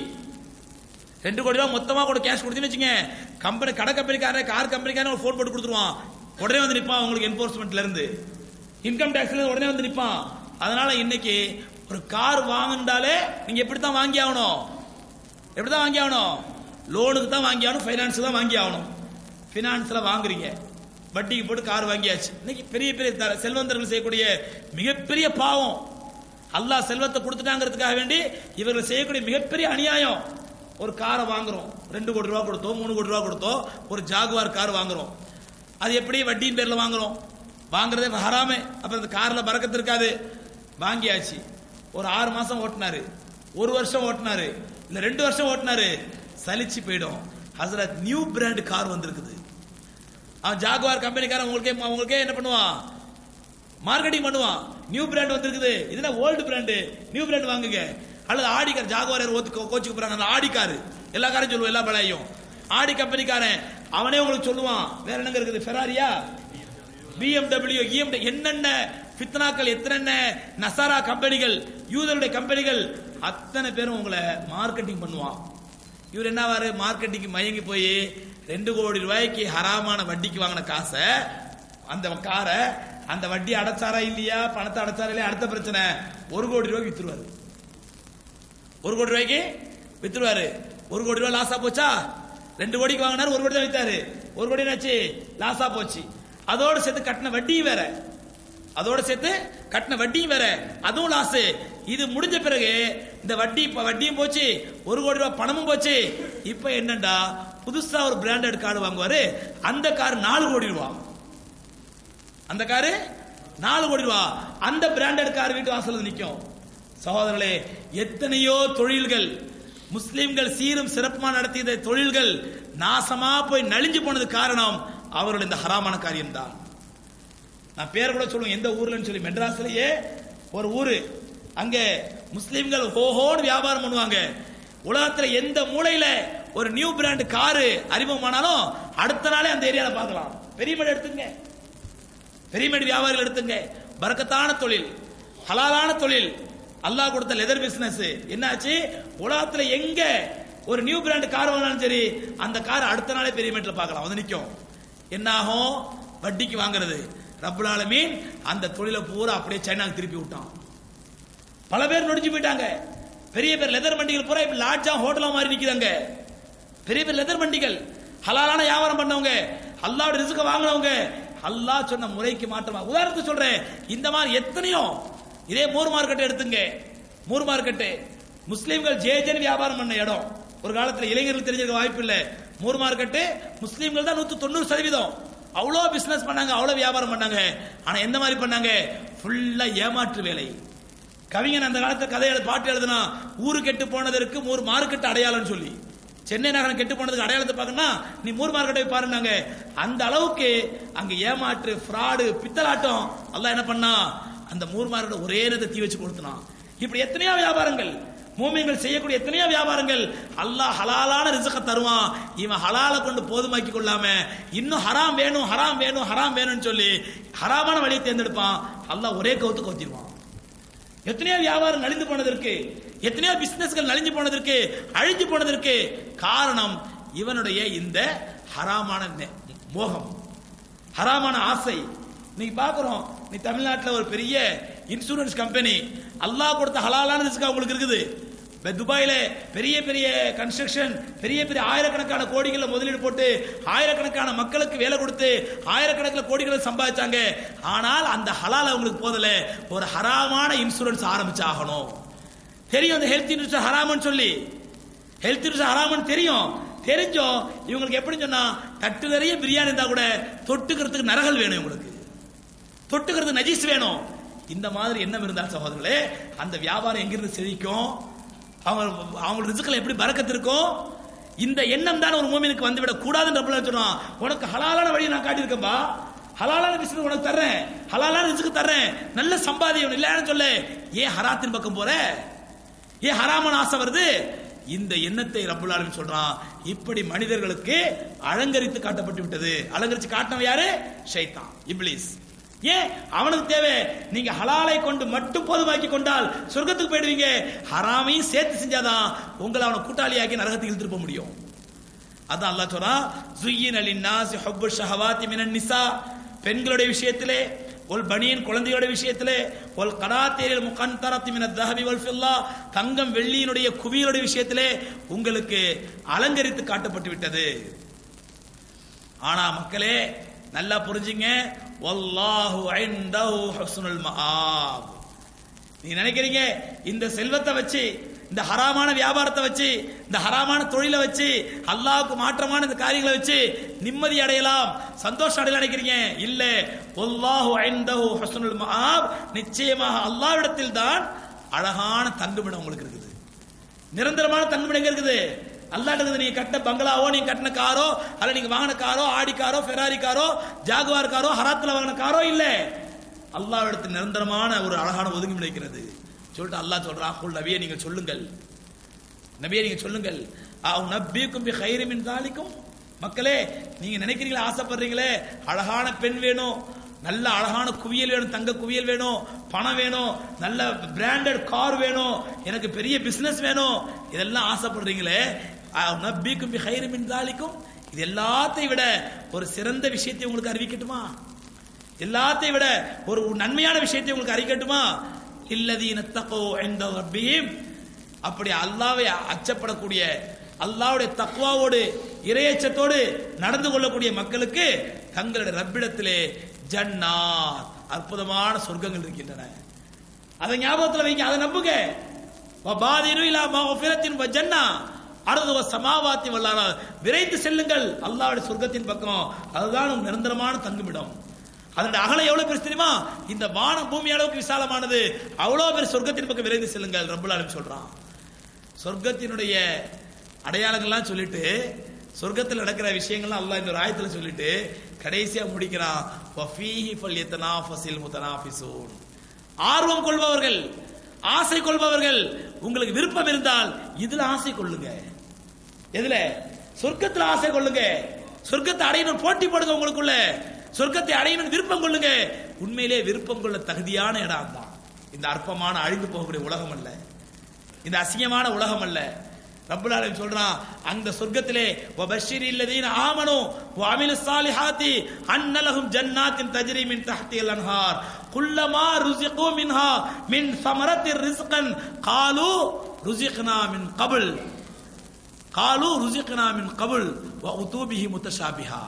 ரெண்டு கோடி ரூபாய் மொத்தமா கூட கேஷ் கொடுத்தீங்கன்னு வச்சுங்க கம்பெனி கடை கம்பெனிக்காரன் கார் கம்பெனிக்காரன் ஒரு ஃபோன் போட்டு கொடுத்துருவான் உடனே வந்து நிப்பான் உங்களுக்கு என்போர்ஸ்மெண்ட்ல இருந்து இன்கம் டாக்ஸ்ல உடனே வந்து நிப்பான் அதனால இன்னைக்கு ஒரு கார் வாங்கினாலே நீங்க எப்படி தான் வாங்கி ஆகணும் எப்படி தான் வாங்கி ஆகணும் லோனுக்கு தான் வாங்கி ஆகணும் ஃபைனான்ஸ் தான் வாங்கி ஆகணும் ஃபினான்ஸில் வாங்குறீங்க வட்டிக்கு போட்டு கார் வாங்கியாச்சு இன்னைக்கு பெரிய பெரிய த- செல்வந்தர்கள் செய்யக்கூடிய மிகப்பெரிய பாவம் அல்லாஹ் செல்வத்தை கொடுத்துட்டாங்கிறதுக்காக வேண்டி இவர்கள் செய்யக்கூடிய மிகப்பெரிய அநியாயம் ஒரு காரை வாங்குறோம் ரெண்டு கோடி ரூபா கொடுத்தோம் மூணு கோடி ரூபா கொடுத்தோம் ஒரு ஜாகுவார் கார் வாங்குறோம் அது எப்படி வட்டியின் பேர்ல வாங்குறோம் வாங்குறதே ஹராமே அப்புறம் அந்த கார்ல பறக்கத்து இருக்காது வாங்கியாச்சு ஒரு ஆறு மாசம் ஓட்டினாரு ஒரு வருஷம் ஓட்டினாரு இல்ல ரெண்டு வருஷம் ஓட்டினாரு சலிச்சு போயிடும் ஹசரத் நியூ பிராண்ட் கார் வந்திருக்குது அவன் ஜாகுவார் கம்பெனிக்காரன் உங்களுக்கே உங்களுக்கே என்ன பண்ணுவான் மார்க்கெட்டிங் பண்ணுவான் நியூ பிராண்ட் வந்திருக்குது இதுனா ஓல்டு பிராண்டு நியூ பிராண்ட் வாங்குங்க அல்லது ஆடி கார் ஜாகுவார் யார் ஓத்து கோச்சுக்கு போறாங்க அந்த ஆடி கார் எல்லா காரையும் சொல்லுவோம் எல்லா பழையும் ஆடி கம்பெனிக்காரன் அவனே உங்களுக்கு சொல்லுவான் வேற என்னங்க இருக்குது ஃபெராரியா பிஎம்டபிள்யூ இஎம் என்னென்ன ஃபித்னாக்கள் எத்தனை நசாரா கம்பெனிகள் யூதருடைய கம்பெனிகள் அத்தனை பேரும் உங்களை மார்க்கெட்டிங் பண்ணுவான் இவர் என்னவாரு மார்க்கெட்டிங் மயங்கி போய் ரெண்டு கோடி ரூபாய்க்கு ஹராமான வட்டிக்கு வாங்கின காசை அந்த காரை அந்த வட்டி அடைச்சாரா இல்லையா பணத்தை அடைச்சாரா இல்லையா அடுத்த பிரச்சனை ஒரு கோடி ரூபாய்க்கு வித்துருவாரு ஒரு கோடி ரூபாய்க்கு வித்துருவாரு ஒரு கோடி ரூபாய் லாஸா போச்சா ரெண்டு கோடிக்கு வாங்கினாரு ஒரு கோடி தான் வித்தாரு ஒரு கோடி என்னாச்சு லாஸா போச்சு அதோட சேர்த்து கட்டின வட்டியும் வேற அதோட சேர்த்து கட்டின வட்டியும் வேற அதுவும் லாஸ் இது முடிஞ்ச பிறகு இந்த வட்டி இப்ப வட்டியும் போச்சு ஒரு கோடி ரூபாய் பணமும் போச்சு இப்ப என்னண்டா புதுசா ஒரு பிராண்டட் கார் வாங்குவாரு அந்த கார் நாலு கோடி ரூபாய் அந்த காரு நாலு கோடி ரூபா அந்த பிராண்டட் கார் வீட்டு வாசல்ல நிக்கும் சகோதரர்களே எத்தனையோ தொழில்கள் முஸ்லிம்கள் சீரும் சிறப்புமா நடத்திய இந்த தொழில்கள் நாசமா போய் நலிஞ்சு போனது காரணம் அவர்கள் இந்த ஹராமான காரியம் தான் நான் பேர் கூட சொல்லுவேன் எந்த ஊர்லன்னு சொல்லி மெட்ராஸ்லயே ஒரு ஊரு அங்க முஸ்லிம்கள் ஹோஹோன்னு வியாபாரம் பண்ணுவாங்க உலகத்துல எந்த மூலையில ஒரு நியூ பிராண்ட் காரு அறிமுகமானாலும் அடுத்த நாளே அந்த ஏரியால பார்க்கலாம் பெரியமேடு எடுத்துங்க பெரியமேடு வியாபாரிகள் எடுத்துங்க பரக்கத்தான தொழில் ஹலாலான தொழில் அல்லாஹ் கொடுத்த லெதர் பிசினஸ் என்னாச்சு உலகத்துல எங்க ஒரு நியூ பிராண்ட் கார் வாங்கினாலும் சரி அந்த கார் அடுத்த நாளே பெரியமேட்ல பார்க்கலாம் வந்து நிக்கும் என்னாகும் வட்டிக்கு வாங்குறது ரப்புல் ஆலமீன் அந்த தொழிலை பூரா அப்படியே சைனாக்கு திருப்பி விட்டான் பல பேர் நொடிஞ்சு போயிட்டாங்க பெரிய பேர் லெதர் வண்டிகள் பூரா இப்ப லாட்ஜா ஹோட்டலா மாதிரி நிக்குதாங்க பெரிய பெரிய லெதர் வண்டிகள் ஹலாலான வியாபாரம் பண்ணவங்க அல்லாவோட ரிசுக்க வாங்கினவங்க அல்லாஹ் சொன்ன முறைக்கு மாற்றமா உதாரணத்துக்கு சொல்றேன் இந்த மாதிரி எத்தனையோ இதே மூர் மார்க்கெட் எடுத்துங்க மூர் மார்க்கெட்டு முஸ்லீம்கள் ஜே ஜேன்னு வியாபாரம் பண்ண இடம் ஒரு காலத்துல இளைஞர்கள் தெரிஞ்சிருக்க வாய்ப்பு இல்ல மூர் மார்க்கெட்டு முஸ்லீம்கள் தான் நூத்தி தொண்ணூறு சதவீதம் அவ்வளோ பிசினஸ் பண்ணாங்க அவ்வளோ வியாபாரம் பண்ணாங்க ஆனா எந்த மாதிரி பண்ணாங்க ஃபுல்லா ஏமாற்று வேலை கவிஞன் அந்த காலத்துல கதை எழுத பாட்டு எழுதுனா ஊரு கெட்டு போனதற்கு மூர் மார்க்கெட் அடையாளம்னு சொல்லி சென்னை நகரம் கெட்டு போனதுக்கு அடையாளத்தை பார்க்கணும்னா நீ மூர் மார்க்கெட்டை போய் பாருனாங்க அந்த அளவுக்கு அங்க ஏமாற்று ஃப்ராடு பித்தலாட்டம் அல்லாஹ் என்ன பண்ணா அந்த மூர் மார்க்கெட் ஒரே நேரத்தை தீ வச்சு கொடுத்தான் இப்படி எத்தனையோ வியாபாரங்கள் மூமியங்கள் செய்யக்கூடிய எத்தனையோ வியாபாரங்கள் அல்லாஹ் ஹலாலான ரிசுக்க தருவான் இவன் ஹலால கொண்டு போதுமாக்கி கொள்ளாம இன்னும் ஹராம் வேணும் ஹராம் வேணும் ஹராம் வேணும்னு சொல்லி ஹராமான வழியை தேர்ந்தெடுப்பான் அல்லாஹ் ஒரே கவுத்து கவுத்திடுவான் எத்தனையோ வியாபாரம் நலிந்து போனதற்கு எத்தனையோ பிசினஸ்கள் நலிஞ்சு போனதற்கு அழிஞ்சு போனதற்கு காரணம் இவனுடைய இந்த ஹராமான நெ- மோகம் ஹராமான ஆசை நீங்க பாக்குறோம் நீ தமிழ்நாட்டுல ஒரு பெரிய இன்சூரன்ஸ் கம்பெனி அல்லாஹ் கொடுத்த ஹலாலான ரிஸ்க் உங்களுக்கு இருக்குது இப்ப துபாயில பெரிய பெரிய கன்ஸ்ட்ரக்ஷன் பெரிய பெரிய ஆயிரக்கணக்கான கோடிகளை முதலீடு போட்டு ஆயிரக்கணக்கான மக்களுக்கு வேலை கொடுத்து ஆயிரக்கணக்கில் கோடிகளை சம்பாதிச்சாங்க ஆனால் அந்த ஹலால் அவங்களுக்கு போதல ஒரு ஹராமான இன்சூரன்ஸ் ஆரம்பிச்சாகணும் தெரியும் அந்த ஹெல்த் இன்சூரன்ஸ் ஹராமன்னு சொல்லி ஹெல்த் இன்சூரன்ஸ் ஹராமன்னு தெரியும் தெரிஞ்சும் இவங்களுக்கு எப்படி சொன்னா தட்டு நிறைய பிரியாணி இருந்தா கூட தொட்டுக்கிறதுக்கு நரகல் வேணும் இவங்களுக்கு தொட்டுக்கிறதுக்கு நஜீஸ் வேணும் இந்த மாதிரி எண்ணம் இருந்தால் சகோதரர்களே அந்த வியாபாரம் எங்கிருந்து செழிக்கும் அவங்க அவங்க ரிசுக்கில் எப்படி பறக்கத்து இருக்கும் இந்த எண்ணம் தான் ஒரு மூமினுக்கு வந்துவிடக் கூடாதுன்ற ரப்பல் சொன்னான் உனக்கு ஹலாலான வழியை நான் காட்டியிருக்கேன்பா ஹலாலான பிசினஸ் உனக்கு தர்றேன் ஹலாலான ரிசுக்கு தர்றேன் நல்ல சம்பாதியம் இல்லைன்னு சொல்ல ஏன் ஹராத்தின் பக்கம் போற ஏன் ஹராமான ஆசை வருது இந்த எண்ணத்தை ரப்புல் ஆலமீன் சொல்றான் இப்படி மனிதர்களுக்கு அலங்கரித்து காட்டப்பட்டு விட்டது அலங்கரிச்சு காட்டினவன் யாரு ஷைத்தான் இப்லீஸ் ஏன் அவனுக்கு தேவை நீங்க ஹலாலை கொண்டு மட்டும் போதுமாக்கி கொண்டால் சொர்க்கத்துக்கு போயிடுவீங்க ஹராமையும் சேர்த்து செஞ்சாதான் உங்களை அவனை கூட்டாளியாக்கி நரகத்துக்கு இழுத்துட்டு போக முடியும் அதான் அல்லாஹ் சொல்றான் ஜுய்யின் அலின்னாசி ஹுப்பு ஷஹவாத்தி மினன் நிசா பெண்களுடைய விஷயத்திலே ஒரு பனியன் குழந்தையோட விஷயத்திலே ஒரு கடாத்தேரில் முகந்தரத்தி மின தஹபி வல் ஃபில்லா தங்கம் வெள்ளியினுடைய குவியலுடைய விஷயத்திலே உங்களுக்கு அலங்கரித்து காட்டப்பட்டு விட்டது ஆனா மக்களே நல்லா புரிஞ்சுங்க வல்லாஹு ஐந்தஹு ஹுஸ்னுல் மஆப் நீங்க நினைக்கிறீங்க இந்த செல்வத்தை வச்சு இந்த ஹராமான வியாபாரத்தை வச்சு இந்த ஹராமான தொழிலை வச்சு அல்லாஹ்வுக்கு மாற்றமான இந்த காரியங்களை வச்சு நிம்மதி அடையலாம் சந்தோஷம் அடையலாம் நினைக்கிறீங்க இல்ல வல்லாஹு ஐந்தஹு ஹுஸ்னுல் மஆப் நிச்சயமாக அல்லாஹ்விடத்தில் தான் அழகான தங்குமிடம் உங்களுக்கு இருக்குது நிரந்தரமான தங்குமிடம் எங்க இருக்குது அல்லாஹ் இருக்குது நீங்க கட்டின பங்களாவோ நீங்க கட்டின காரோ அல்ல நீங்க வாங்கின காரோ ஆடி காரோ ஃபெராரி காரோ ஜாகுவார் காரோ ஹராத்துல வாங்கின காரோ இல்ல அல்லாஹ் இடத்துல நிரந்தரமான ஒரு அழகான ஒதுங்கி நினைக்கிறது சொல்லிட்டு அல்லாஹ் சொல்றான் குல் நபியே நீங்க சொல்லுங்கள் நபியே நீங்க சொல்லுங்கள் அவ் நபிக்கும் பி கைரிமின் தாலிக்கும் மக்களே நீங்க நினைக்கிறீங்களா ஆசைப்படுறீங்களே அழகான பெண் வேணும் நல்ல அழகான குவியல் வேணும் தங்க குவியல் வேணும் பணம் வேணும் நல்ல பிராண்டட் கார் வேணும் எனக்கு பெரிய பிசினஸ் வேணும் இதெல்லாம் ஆசைப்படுறீங்களே அவ் நபிக்கும் பி கைரிமின் தாலிக்கும் இது எல்லாத்தையும் விட ஒரு சிறந்த விஷயத்தை உங்களுக்கு அறிவிக்கட்டுமா எல்லாத்தையும் விட ஒரு நன்மையான விஷயத்தை உங்களுக்கு அறிக்கட்டுமா இல்லதீன தக்கோ எந்த ரப்பியும் அப்படி அல்லாவை அச்சப்படக்கூடிய அல்லாவுடைய தக்குவாவோடு இரையச்சத்தோடு நடந்து கொள்ளக்கூடிய மக்களுக்கு தங்களுடைய ரப்பிடத்திலே ஜன்னாத் அற்புதமான சொர்க்கங்கள் இருக்கின்றன அதை ஞாபகத்தில் வைங்க அதை நம்புங்க வபாதிரு இலா மஃபிரத்தின் வஜன்னா அருதுவ சமாவாத்தி வல்லான விரைந்து செல்லுங்கள் அல்லாஹ்வுடைய சொர்க்கத்தின் பக்கம் அதுதான் உங்க நிரந்தரமான தங்குமிடம் அதனுடைய அகலம் எவ்வளவு பெருசு தெரியுமா இந்த வானம் பூமி அளவுக்கு விசாலமானது அவ்வளவு பேர் சொர்க்கத்தின் பக்கம் விரைந்து செல்லுங்கள் ரப்பல் ஆலமீன் சொல்றான் சொர்க்கத்தினுடைய அடையாளங்கள்லாம் சொல்லிட்டு சொர்க்கத்தில் நடக்கிற விஷயங்கள்லாம் அல்லாஹ் இந்த ஒரு ஆயத்துல சொல்லிட்டு கடைசியா முடிக்கிறான் வஃபீஹி ஃபல்யத்தனாஃபஸில் முத்தனாஃபிஸூன் ஆர்வம் கொள்பவர்கள் ஆசை கொள்பவர்கள் உங்களுக்கு விருப்பம் இருந்தால் இதுல ஆசை கொள்ளுங்க எதுல சொர்க்கத்துல ஆசை கொள்ளுங்க சொர்க்கத்தை அடையணும் போட்டி போடுங்க உங்களுக்குள்ள சொர்க்கத்தை அடையணும் விருப்பம் கொள்ளுங்க உண்மையிலே விருப்பம் கொள்ள தகுதியான இடம் தான் இந்த அற்பமான அழிந்து போகக்கூடிய உலகம் அல்ல இந்த அசிங்கமான உலகம் அல்ல ரப்பல் ஆலமீன் சொல்றான் அந்த சொர்க்கத்திலே வபஷிர் இல்லதீன ஆமனு வஅமிலு ஸாலிஹாத்தி அன்னலஹும் ஜன்னாத்தின் தஜ்ரி மின் தஹ்தில் அன்ஹார் குல்லமா ருஸிகு மின்ஹா மின் ஸமரத்திர் ரிஸ்கன் காலு ருஸிக்னா மின் கபல் காலு ருஸிக்னா மின் கபல் வ உதூபிஹி முத்தஷாபிஹா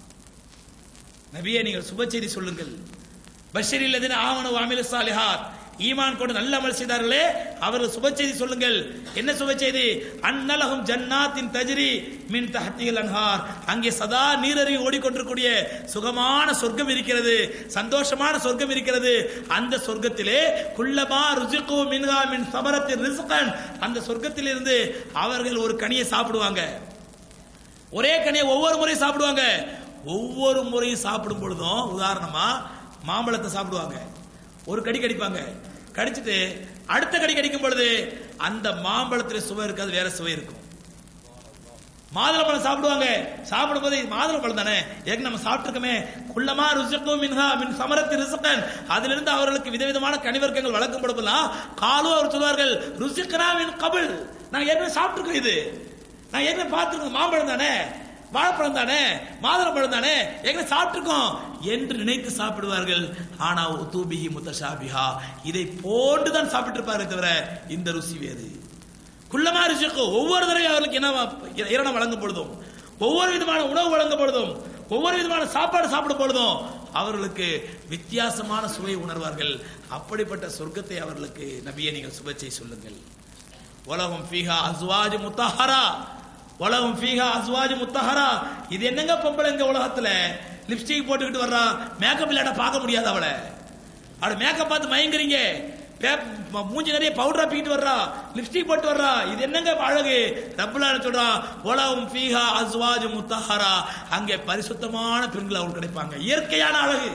நபியே நீங்கள் சுப செய்தி சொல்லுங்கள் பஷீர் இல்லதின் ஆமனு வாமில சாலிஹாத் ஈமான் கொண்டு நல்ல அமல் செய்தார்களே அவர்கள் சுப செய்தி சொல்லுங்கள் என்ன சுப செய்தி அன்னலகும் ஜன்னாத்தின் தஜ்ரி மின் தஹத்திகள் அன்ஹார் அங்கே சதா நீரறிவு ஓடிக்கொண்டிருக்கூடிய சுகமான சொர்க்கம் இருக்கிறது சந்தோஷமான சொர்க்கம் இருக்கிறது அந்த சொர்க்கத்திலே குல்லமா ருசிக்கு மின்ஹா மின் சமரத்தின் ரிஸ்கன் அந்த சொர்க்கத்திலிருந்து அவர்கள் ஒரு கனியை சாப்பிடுவாங்க ஒரே கனியை ஒவ்வொரு முறையும் சாப்பிடுவாங்க ஒவ்வொரு முறையும் சாப்பிடும் பொழுதும் உதாரணமா மாம்பழத்தை சாப்பிடுவாங்க ஒரு கடி கடிப்பாங்க கடிச்சிட்டு அடுத்த கடி கடிக்கும் பொழுது அந்த மாம்பழத்துல சுவை இருக்காது வேற சுவை இருக்கும் மாதுளம்பழம் சாப்பிடுவாங்க சாப்பிடும் போது இது மாதுளம்பழம் தானே ஏற்கனவே நம்ம சாப்பிட்டுருக்கோமே குள்ளமா ருசிக்கும் மின்ஹா மின் சமரத்து ரிசுக்கன் அதிலிருந்து அவர்களுக்கு விதவிதமான கனிவர்க்கங்கள் வழங்கப்படுவதெல்லாம் காலும் அவர் சொல்வார்கள் ருசிக்கனா மின் கபில் நாங்க ஏற்கனவே சாப்பிட்டுருக்கோம் இது நான் ஏற்கனவே பார்த்துருக்கோம் மாம்பழம் தானே வாழைப்பழம் தானே மாதுளம்பழம் தானே ஏற்கனவே சாப்பிட்டுருக்கோம் என்று நினைத்து சாப்பிடுவார்கள் ஆனா தூபிஹி முத்தஷாபிஹா இதை போன்று தான் சாப்பிட்டு இருப்பாரே தவிர இந்த ருசி வேறு குள்ளமா ருசிக்கோ ஒவ்வொரு தடவையும் அவர்களுக்கு என்ன இரணம் வழங்கும் பொழுதும் ஒவ்வொரு விதமான உணவு வழங்கும் பொழுதும் ஒவ்வொரு விதமான சாப்பாடு சாப்பிடும் பொழுதும் அவர்களுக்கு வித்தியாசமான சுவை உணர்வார்கள் அப்படிப்பட்ட சொர்க்கத்தை அவர்களுக்கு நபியை நீங்கள் சுபச்சை சொல்லுங்கள் உலகம் ஃபீஹா அஸ்வாஜ் முத்தஹரா உலகம் ஃபீஹா அஸ்வாஜ் முத்தஹரா இது என்னங்க பொம்பளை இந்த உலகத்துல லிப்ஸ்டிக் போட்டுக்கிட்டு வர்றா மேக்கப் இல்லாட்ட பார்க்க முடியாது அவளை அவளை மேக்கப் பார்த்து மயங்குறீங்க பே- ம- மூஞ்சி நிறைய பவுடர் ஆப்பிக்கிட்டு வர்றா லிப்ஸ்டிக் போட்டு வர்றா இது என்னங்க அழகு ரப்பலான சொல்றான் உலகம் ஃபீஹா அஸ்வாஜ் முத்தஹரா அங்கே பரிசுத்தமான பெண்கள் அவங்களுக்கு கிடைப்பாங்க இயற்கையான அழகு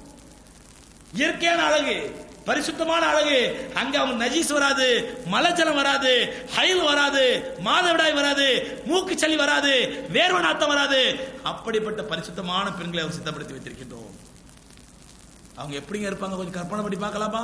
இயற்கையான அழகு பரிசுத்தமான அழகு அங்க அவங்க நஜீஸ் வராது மலஜலம் வராது ஹைல் வராது மாதவிடாய் வராது மூக்கு சளி வராது வேர்வ நாத்தம் வராது அப்படிப்பட்ட பரிசுத்தமான பெண்களை அவர் சித்தப்படுத்தி வைத்திருக்கின்றோம் அவங்க எப்படிங்க இருப்பாங்க கொஞ்சம் கற்பனை பண்ணி பார்க்கலாமா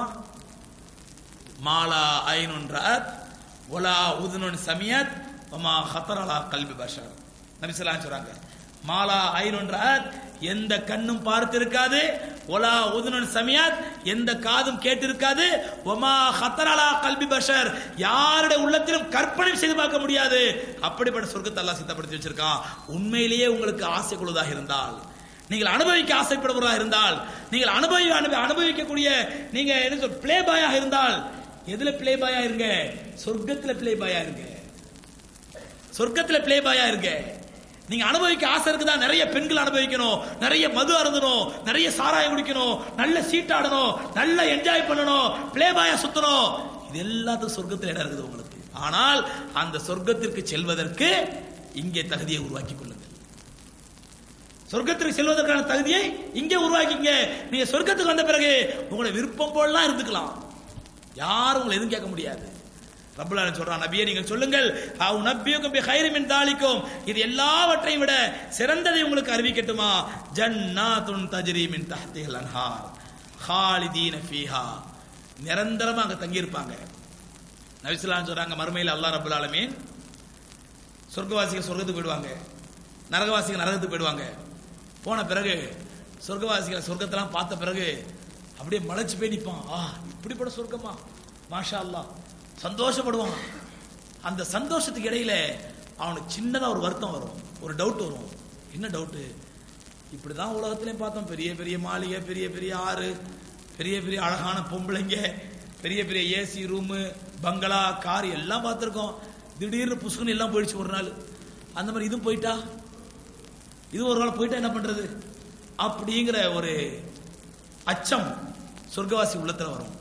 மாலா ஐனுன் ரஅத் ஒலா உதுனுன் சமியத் ஒமா ஹத்தரலா கல்வி பஷர் நபிசலாம் சொல்றாங்க மாலா ஐனுன் ரஅத் எந்த கண்ணும் பார்த்திருக்காது ஒலா உதுனன் சமியாத் எந்த காதும் கேட்டிருக்காது ஒமா ஹத்தரலா கல்வி பஷர் யாருடைய உள்ளத்திலும் கற்பனை செய்து பார்க்க முடியாது அப்படிப்பட்ட சொர்க்கத்தை அல்லாஹ் சித்தப்படுத்தி வச்சிருக்கான் உண்மையிலேயே உங்களுக்கு ஆசை கொள்வதாக இருந்தால் நீங்கள் அனுபவிக்க ஆசைப்படுவதாக இருந்தால் நீங்கள் அனுபவி அனுபவி அனுபவிக்கக்கூடிய நீங்க என்ன சொல் பிளே பாயாக இருந்தால் எதுல பிளே பாயா இருங்க சொர்க்கத்துல பிளே பாயா இருங்க சொர்க்கத்துல பிளே பாயா இருங்க நீங்க அனுபவிக்க ஆசை இருக்குதா நிறைய பெண்கள் அனுபவிக்கணும் நிறைய மது அருந்தணும் நிறைய சாராயம் குடிக்கணும் நல்ல சீட்டாடணும் நல்ல என்ஜாய் பண்ணணும் பிளே பாயா சுத்தணும் இது எல்லாத்துக்கும் சொர்க்கத்தில் இடம் இருக்குது உங்களுக்கு ஆனால் அந்த சொர்க்கத்திற்கு செல்வதற்கு இங்கே தகுதியை உருவாக்கி கொள்ளுங்கள் சொர்க்கத்திற்கு செல்வதற்கான தகுதியை இங்கே உருவாக்கிங்க நீங்க சொர்க்கத்துக்கு வந்த பிறகு உங்களை விருப்பம் போலாம் இருந்துக்கலாம் யாரும் உங்களை எதுவும் கேட்க முடியாது ரப்பலான சொல்றான் நபியே நீங்கள் சொல்லுங்கள் அவ் நபியுக்கும் பி ஹைரிமின் தாலிக்கும் இது எல்லாவற்றையும் விட சிறந்ததை உங்களுக்கு அறிவிக்கட்டுமா ஜன்னாத்துன் தஜ்ரி மின் தஹ்திஹல் அன்ஹார் ஹாலிதீன ஃபீஹா நிரந்தரமா அங்க தங்கி இருப்பாங்க நபிசுல்லான்னு சொல்றாங்க மறுமையில் அல்லாஹ் ரப்பல் ஆலமீன் சொர்க்கவாசிகள் சொர்க்கத்துக்கு போயிடுவாங்க நரகவாசிகள் நரகத்துக்கு போயிடுவாங்க போன பிறகு சொர்க்கவாசிகள் சொர்க்கத்தெல்லாம் பார்த்த பிறகு அப்படியே மலைச்சு போய் நிற்பான் ஆ இப்படிப்பட்ட சொர்க்கமா மாஷா அல்லாஹ் சந்தோஷப்படுவான் அந்த சந்தோஷத்துக்கு இடையில அவனுக்கு சின்னதா ஒரு வருத்தம் வரும் ஒரு டவுட் வரும் என்ன டவுட்டு இப்படிதான் உலகத்திலையும் பார்த்தோம் பெரிய பெரிய மாளிகை பெரிய பெரிய ஆறு பெரிய பெரிய அழகான பொம்பளைங்க பெரிய பெரிய ஏசி ரூமு பங்களா கார் எல்லாம் பார்த்துருக்கோம் திடீர்னு புசுக்குன்னு எல்லாம் போயிடுச்சு ஒரு நாள் அந்த மாதிரி இதுவும் போயிட்டா இது ஒரு நாள் போயிட்டா என்ன பண்றது அப்படிங்கிற ஒரு அச்சம் சொர்க்கவாசி உள்ளத்துல வரும்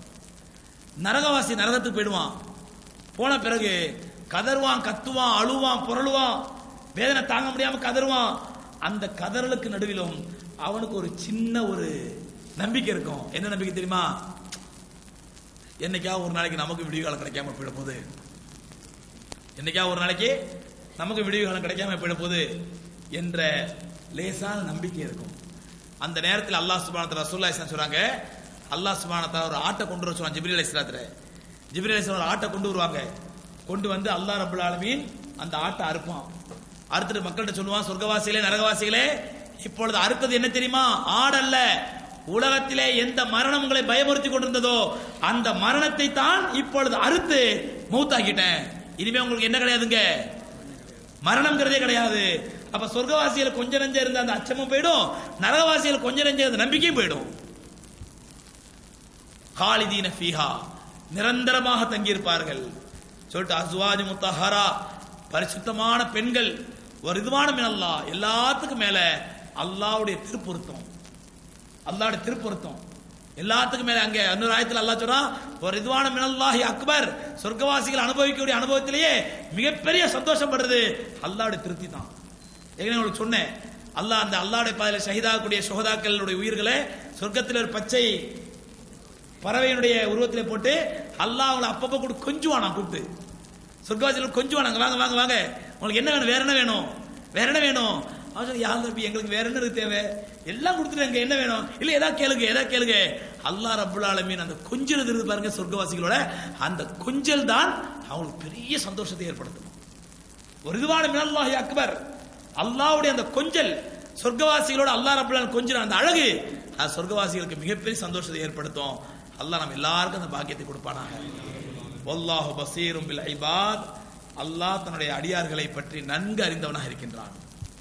நரகவாசி நரகத்துக்கு போயிடுவான் போன பிறகு கதறுவான் கத்துவான் அழுவான் புரளுவான் வேதனை தாங்க முடியாம கதறுவான் அந்த கதறலுக்கு நடுவிலும் அவனுக்கு ஒரு சின்ன ஒரு நம்பிக்கை இருக்கும் என்ன நம்பிக்கை தெரியுமா என்னைக்கா ஒரு நாளைக்கு நமக்கு விடிவு காலம் கிடைக்காம போயிட போகுது என்னைக்கா ஒரு நாளைக்கு நமக்கு விடிவு காலம் கிடைக்காம போயிட போகுது என்ற லேசான நம்பிக்கை இருக்கும் அந்த நேரத்தில் அல்லாஹ் சுபானத்தில் ரசூல்லா இஸ்லாம் சொல்றாங்க அல்லாஹ் சுபானத்தில் ஒரு ஆட்டை கொண்டு வர சொல்லுவாங்க ஜிப்ரி அலிஸ்லாத்துல ஜிப்ரி அலிஸ்லாம் ஒரு ஆட்டை கொண்டு வருவாங்க கொண்டு வந்து அல்லாஹ் ரபுல் ஆலமீன் அந்த ஆட்டை அறுப்பான் அறுத்துட்டு மக்கள்கிட்ட சொல்லுவான் சொர்க்கவாசிகளே நரகவாசிகளே இப்பொழுது அறுத்தது என்ன தெரியுமா ஆடல்ல உலகத்திலே எந்த மரணம் உங்களை பயமுறுத்தி கொண்டிருந்ததோ அந்த மரணத்தை தான் இப்பொழுது அறுத்து மௌத்தாக்கிட்டேன் இனிமே உங்களுக்கு என்ன கிடையாதுங்க மரணம்ங்கிறதே கிடையாது அப்ப சொர்க்கவாசிகள் கொஞ்ச நெஞ்ச இருந்த அந்த அச்சமும் போயிடும் நரகவாசிகள் கொஞ்ச நெஞ்ச இருந்த நம்பிக்கையும் போயிடும் காலிதீன ஃபீஹா நிரந்தரமாக தங்கியிருப்பார்கள் சொல்லிட்டு அஸ்வாஜ் முத்தஹரா பரிசுத்தமான பெண்கள் ஒரு இதுவான மினல்லா எல்லாத்துக்கும் மேல அல்லாவுடைய திருப்பொருத்தம் அல்லாவுடைய திருப்பொருத்தம் எல்லாத்துக்கும் மேல அங்க இன்னொரு ஆயத்தில் அல்லாஹ் சொல்றான் ஒரு இதுவான மினல்லாஹி அக்பர் சொர்க்கவாசிகள் அனுபவிக்கக்கூடிய அனுபவத்திலேயே மிகப்பெரிய சந்தோஷம் படுறது அல்லாவுடைய திருப்தி தான் ஏற்கனவே உங்களுக்கு சொன்னேன் அல்லாஹ் அந்த அல்லாவுடைய பாதையில் ஷஹீதாகக்கூடிய சுகதாக்களுடைய உயிர்களை சொர்க்கத்தில் ஒரு பச்சை பறவையினுடைய உருவத்திலே போட்டு அல்லாஹ் அவங்களை அப்பப்போ கூட கொஞ்சுவானா கூப்பிட்டு சொர்க்கவாசிகள் கொஞ்சுவானாங்க வாங்க வாங்க வாங்க உங்களுக்கு என்ன வேணும் வேற என்ன வேணும் வேற என்ன வேணும் அவன் சொல்லி யார் தம்பி எங்களுக்கு வேற என்ன இருக்கு தேவை எல்லாம் கொடுத்துட்டாங்க என்ன வேணும் இல்ல ஏதா கேளுங்க ஏதா கேளுங்க அல்லாஹ் ரப்புல் ஆலமீன் அந்த கொஞ்சல் இருக்கு பாருங்க சொர்க்கவாசிகளோட அந்த கொஞ்சல் தான் அவங்களுக்கு பெரிய சந்தோஷத்தை ஏற்படுத்தும் ஒரு இதுவான மினல்லாஹி அக்பர் அல்லாஹ்வுடைய அந்த கொஞ்சல் சொர்க்கவாசிகளோட அல்லாஹ் ரப்புல் ஆலமீன் கொஞ்சல் அந்த அழகு அது சொர்க்கவாசிகளுக்கு மிகப்பெரிய சந்தோஷத்தை ஏற்படுத்தும் அல்லாஹ் நம்ம எல்லாருக்கும் அந்த பாக்கியத்தை கொடுப்பானாக வல்லாஹு பசீரும் பில் ஐபாத் அல்லாஹ் தன்னுடைய அடியார்களை பற்றி நன்கு அறிந்தவனாக இருக்கின்றான்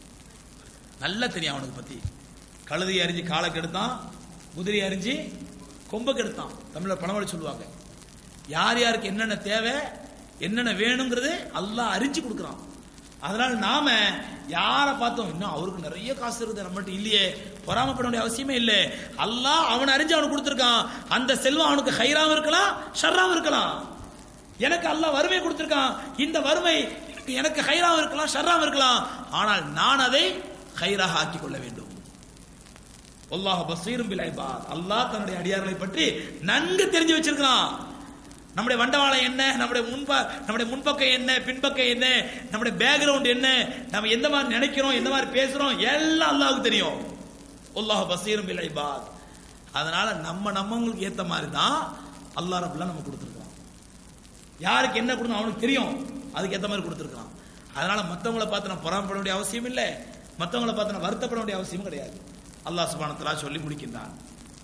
நல்லா தெரியும் அவனுக்கு பத்தி கழுதை அறிஞ்சு காலை கெடுத்தான் குதிரை அறிஞ்சு கொம்ப கெடுத்தான் தமிழ்ல பணமொழி சொல்லுவாங்க யார் யாருக்கு என்னென்ன தேவை என்னென்ன வேணுங்கிறது அல்லாஹ் அறிஞ்சு கொடுக்குறான் அதனால நாம யாரை பார்த்தோம் இன்னும் அவருக்கு நிறைய காசு இருக்குது நம்மகிட்ட இல்லையே பொறாமப்பட வேண்டிய அவசியமே இல்லை அல்லாஹ் அவன் அறிஞ்சு அவனுக்கு கொடுத்துருக்கான் அந்த செல்வம் அவனுக்கு ஹைராவும் இருக்கலாம் ஷர்ராவும் இருக்கலாம் எனக்கு அல்லாஹ் வறுமை கொடுத்திருக்கான் இந்த வறுமை எனக்கு எனக்கு ஹைராவும் இருக்கலாம் ஷர்ராவும் இருக்கலாம் ஆனால் நான் அதை ஹைராக ஆக்கிக் கொள்ள வேண்டும் அல்லாஹ் பசீரும் பில் இபாத் அல்லாஹ் தன்னுடைய அடியார்களை பற்றி நன்கு தெரிஞ்சு வச்சிருக்கிறான் நம்முடைய வண்டவாளம் என்ன நம்முடைய முன்ப நம்முடைய முன்பக்கம் என்ன பின்பக்கம் என்ன நம்முடைய பேக்ரவுண்ட் என்ன நம்ம எந்த மாதிரி நினைக்கிறோம் எந்த மாதிரி பேசுறோம் எல்லாம் அல்லாஹ்வுக்கு தெரியும் அல்லாஹ் பசீரும் பில் இபாத் அதனால நம்ம நம்மங்களுக்கு ஏத்த மாதிரி தான் அல்லாஹ் ரபுல்லா நம்ம கொடுத்துருக்கோம் யாருக்கு என்ன கொடுக்கணும் அவனுக்கு தெரியும் அதுக்கு ஏத்த மாதிரி கொடுத்துருக்கான் அதனால மத்தவங்கள பார்த்து நான் பொறாமப்பட வேண்டிய அவசியம் இல்லை மத்தவங்கள பார்த்து நான் வருத்தப்பட வேண்டிய அவசியம் கிடையாது அல்லாஹ் சுபானத்தலா சொல்லி முடிக்கின்றான்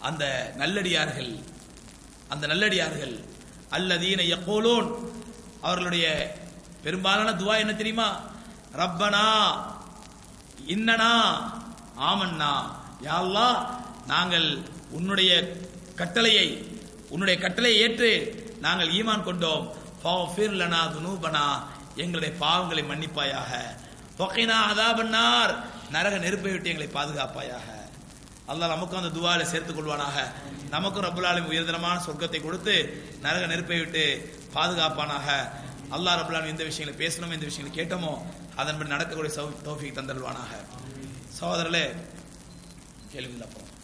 அந்த நல்லடியார்கள் அந்த நல்லடியார்கள் அல்லதீன யக்கோலோன் அவர்களுடைய பெரும்பாலான துவா என்ன தெரியுமா ரப்பனா இன்னனா ஆமன்னா யா அல்லாஹ் நாங்கள் உன்னுடைய கட்டளையை உன்னுடைய கட்டளையை ஏற்று நாங்கள் ஈமான் கொண்டோம் ஃபஃபிர் லனா துனூபனா எங்களுடைய பாவங்களை மன்னிப்பாயாக ஃபகினா அதாபன்னார் நரக நெருப்பை விட்டு எங்களை பாதுகாப்பாயாக அல்லாஹ் நமக்கும் அந்த துவால சேர்த்துக் கொள்வானாக நமக்கும் ரப்புல் ஆலமீன் உயர்தரமான சொர்க்கத்தை கொடுத்து நரக நெருப்பை விட்டு பாதுகாப்பானாக அல்லாஹ் ரப்புல் ஆலமீன் எந்த விஷயங்களை பேசணுமோ எந்த விஷயங்களை கேட்டோமோ அதன்படி நடக்கக்கூடிய சௌ- தௌஃபீக் தந்தல்வானாக சகோதரர்களே கேள்வி அப்புறம்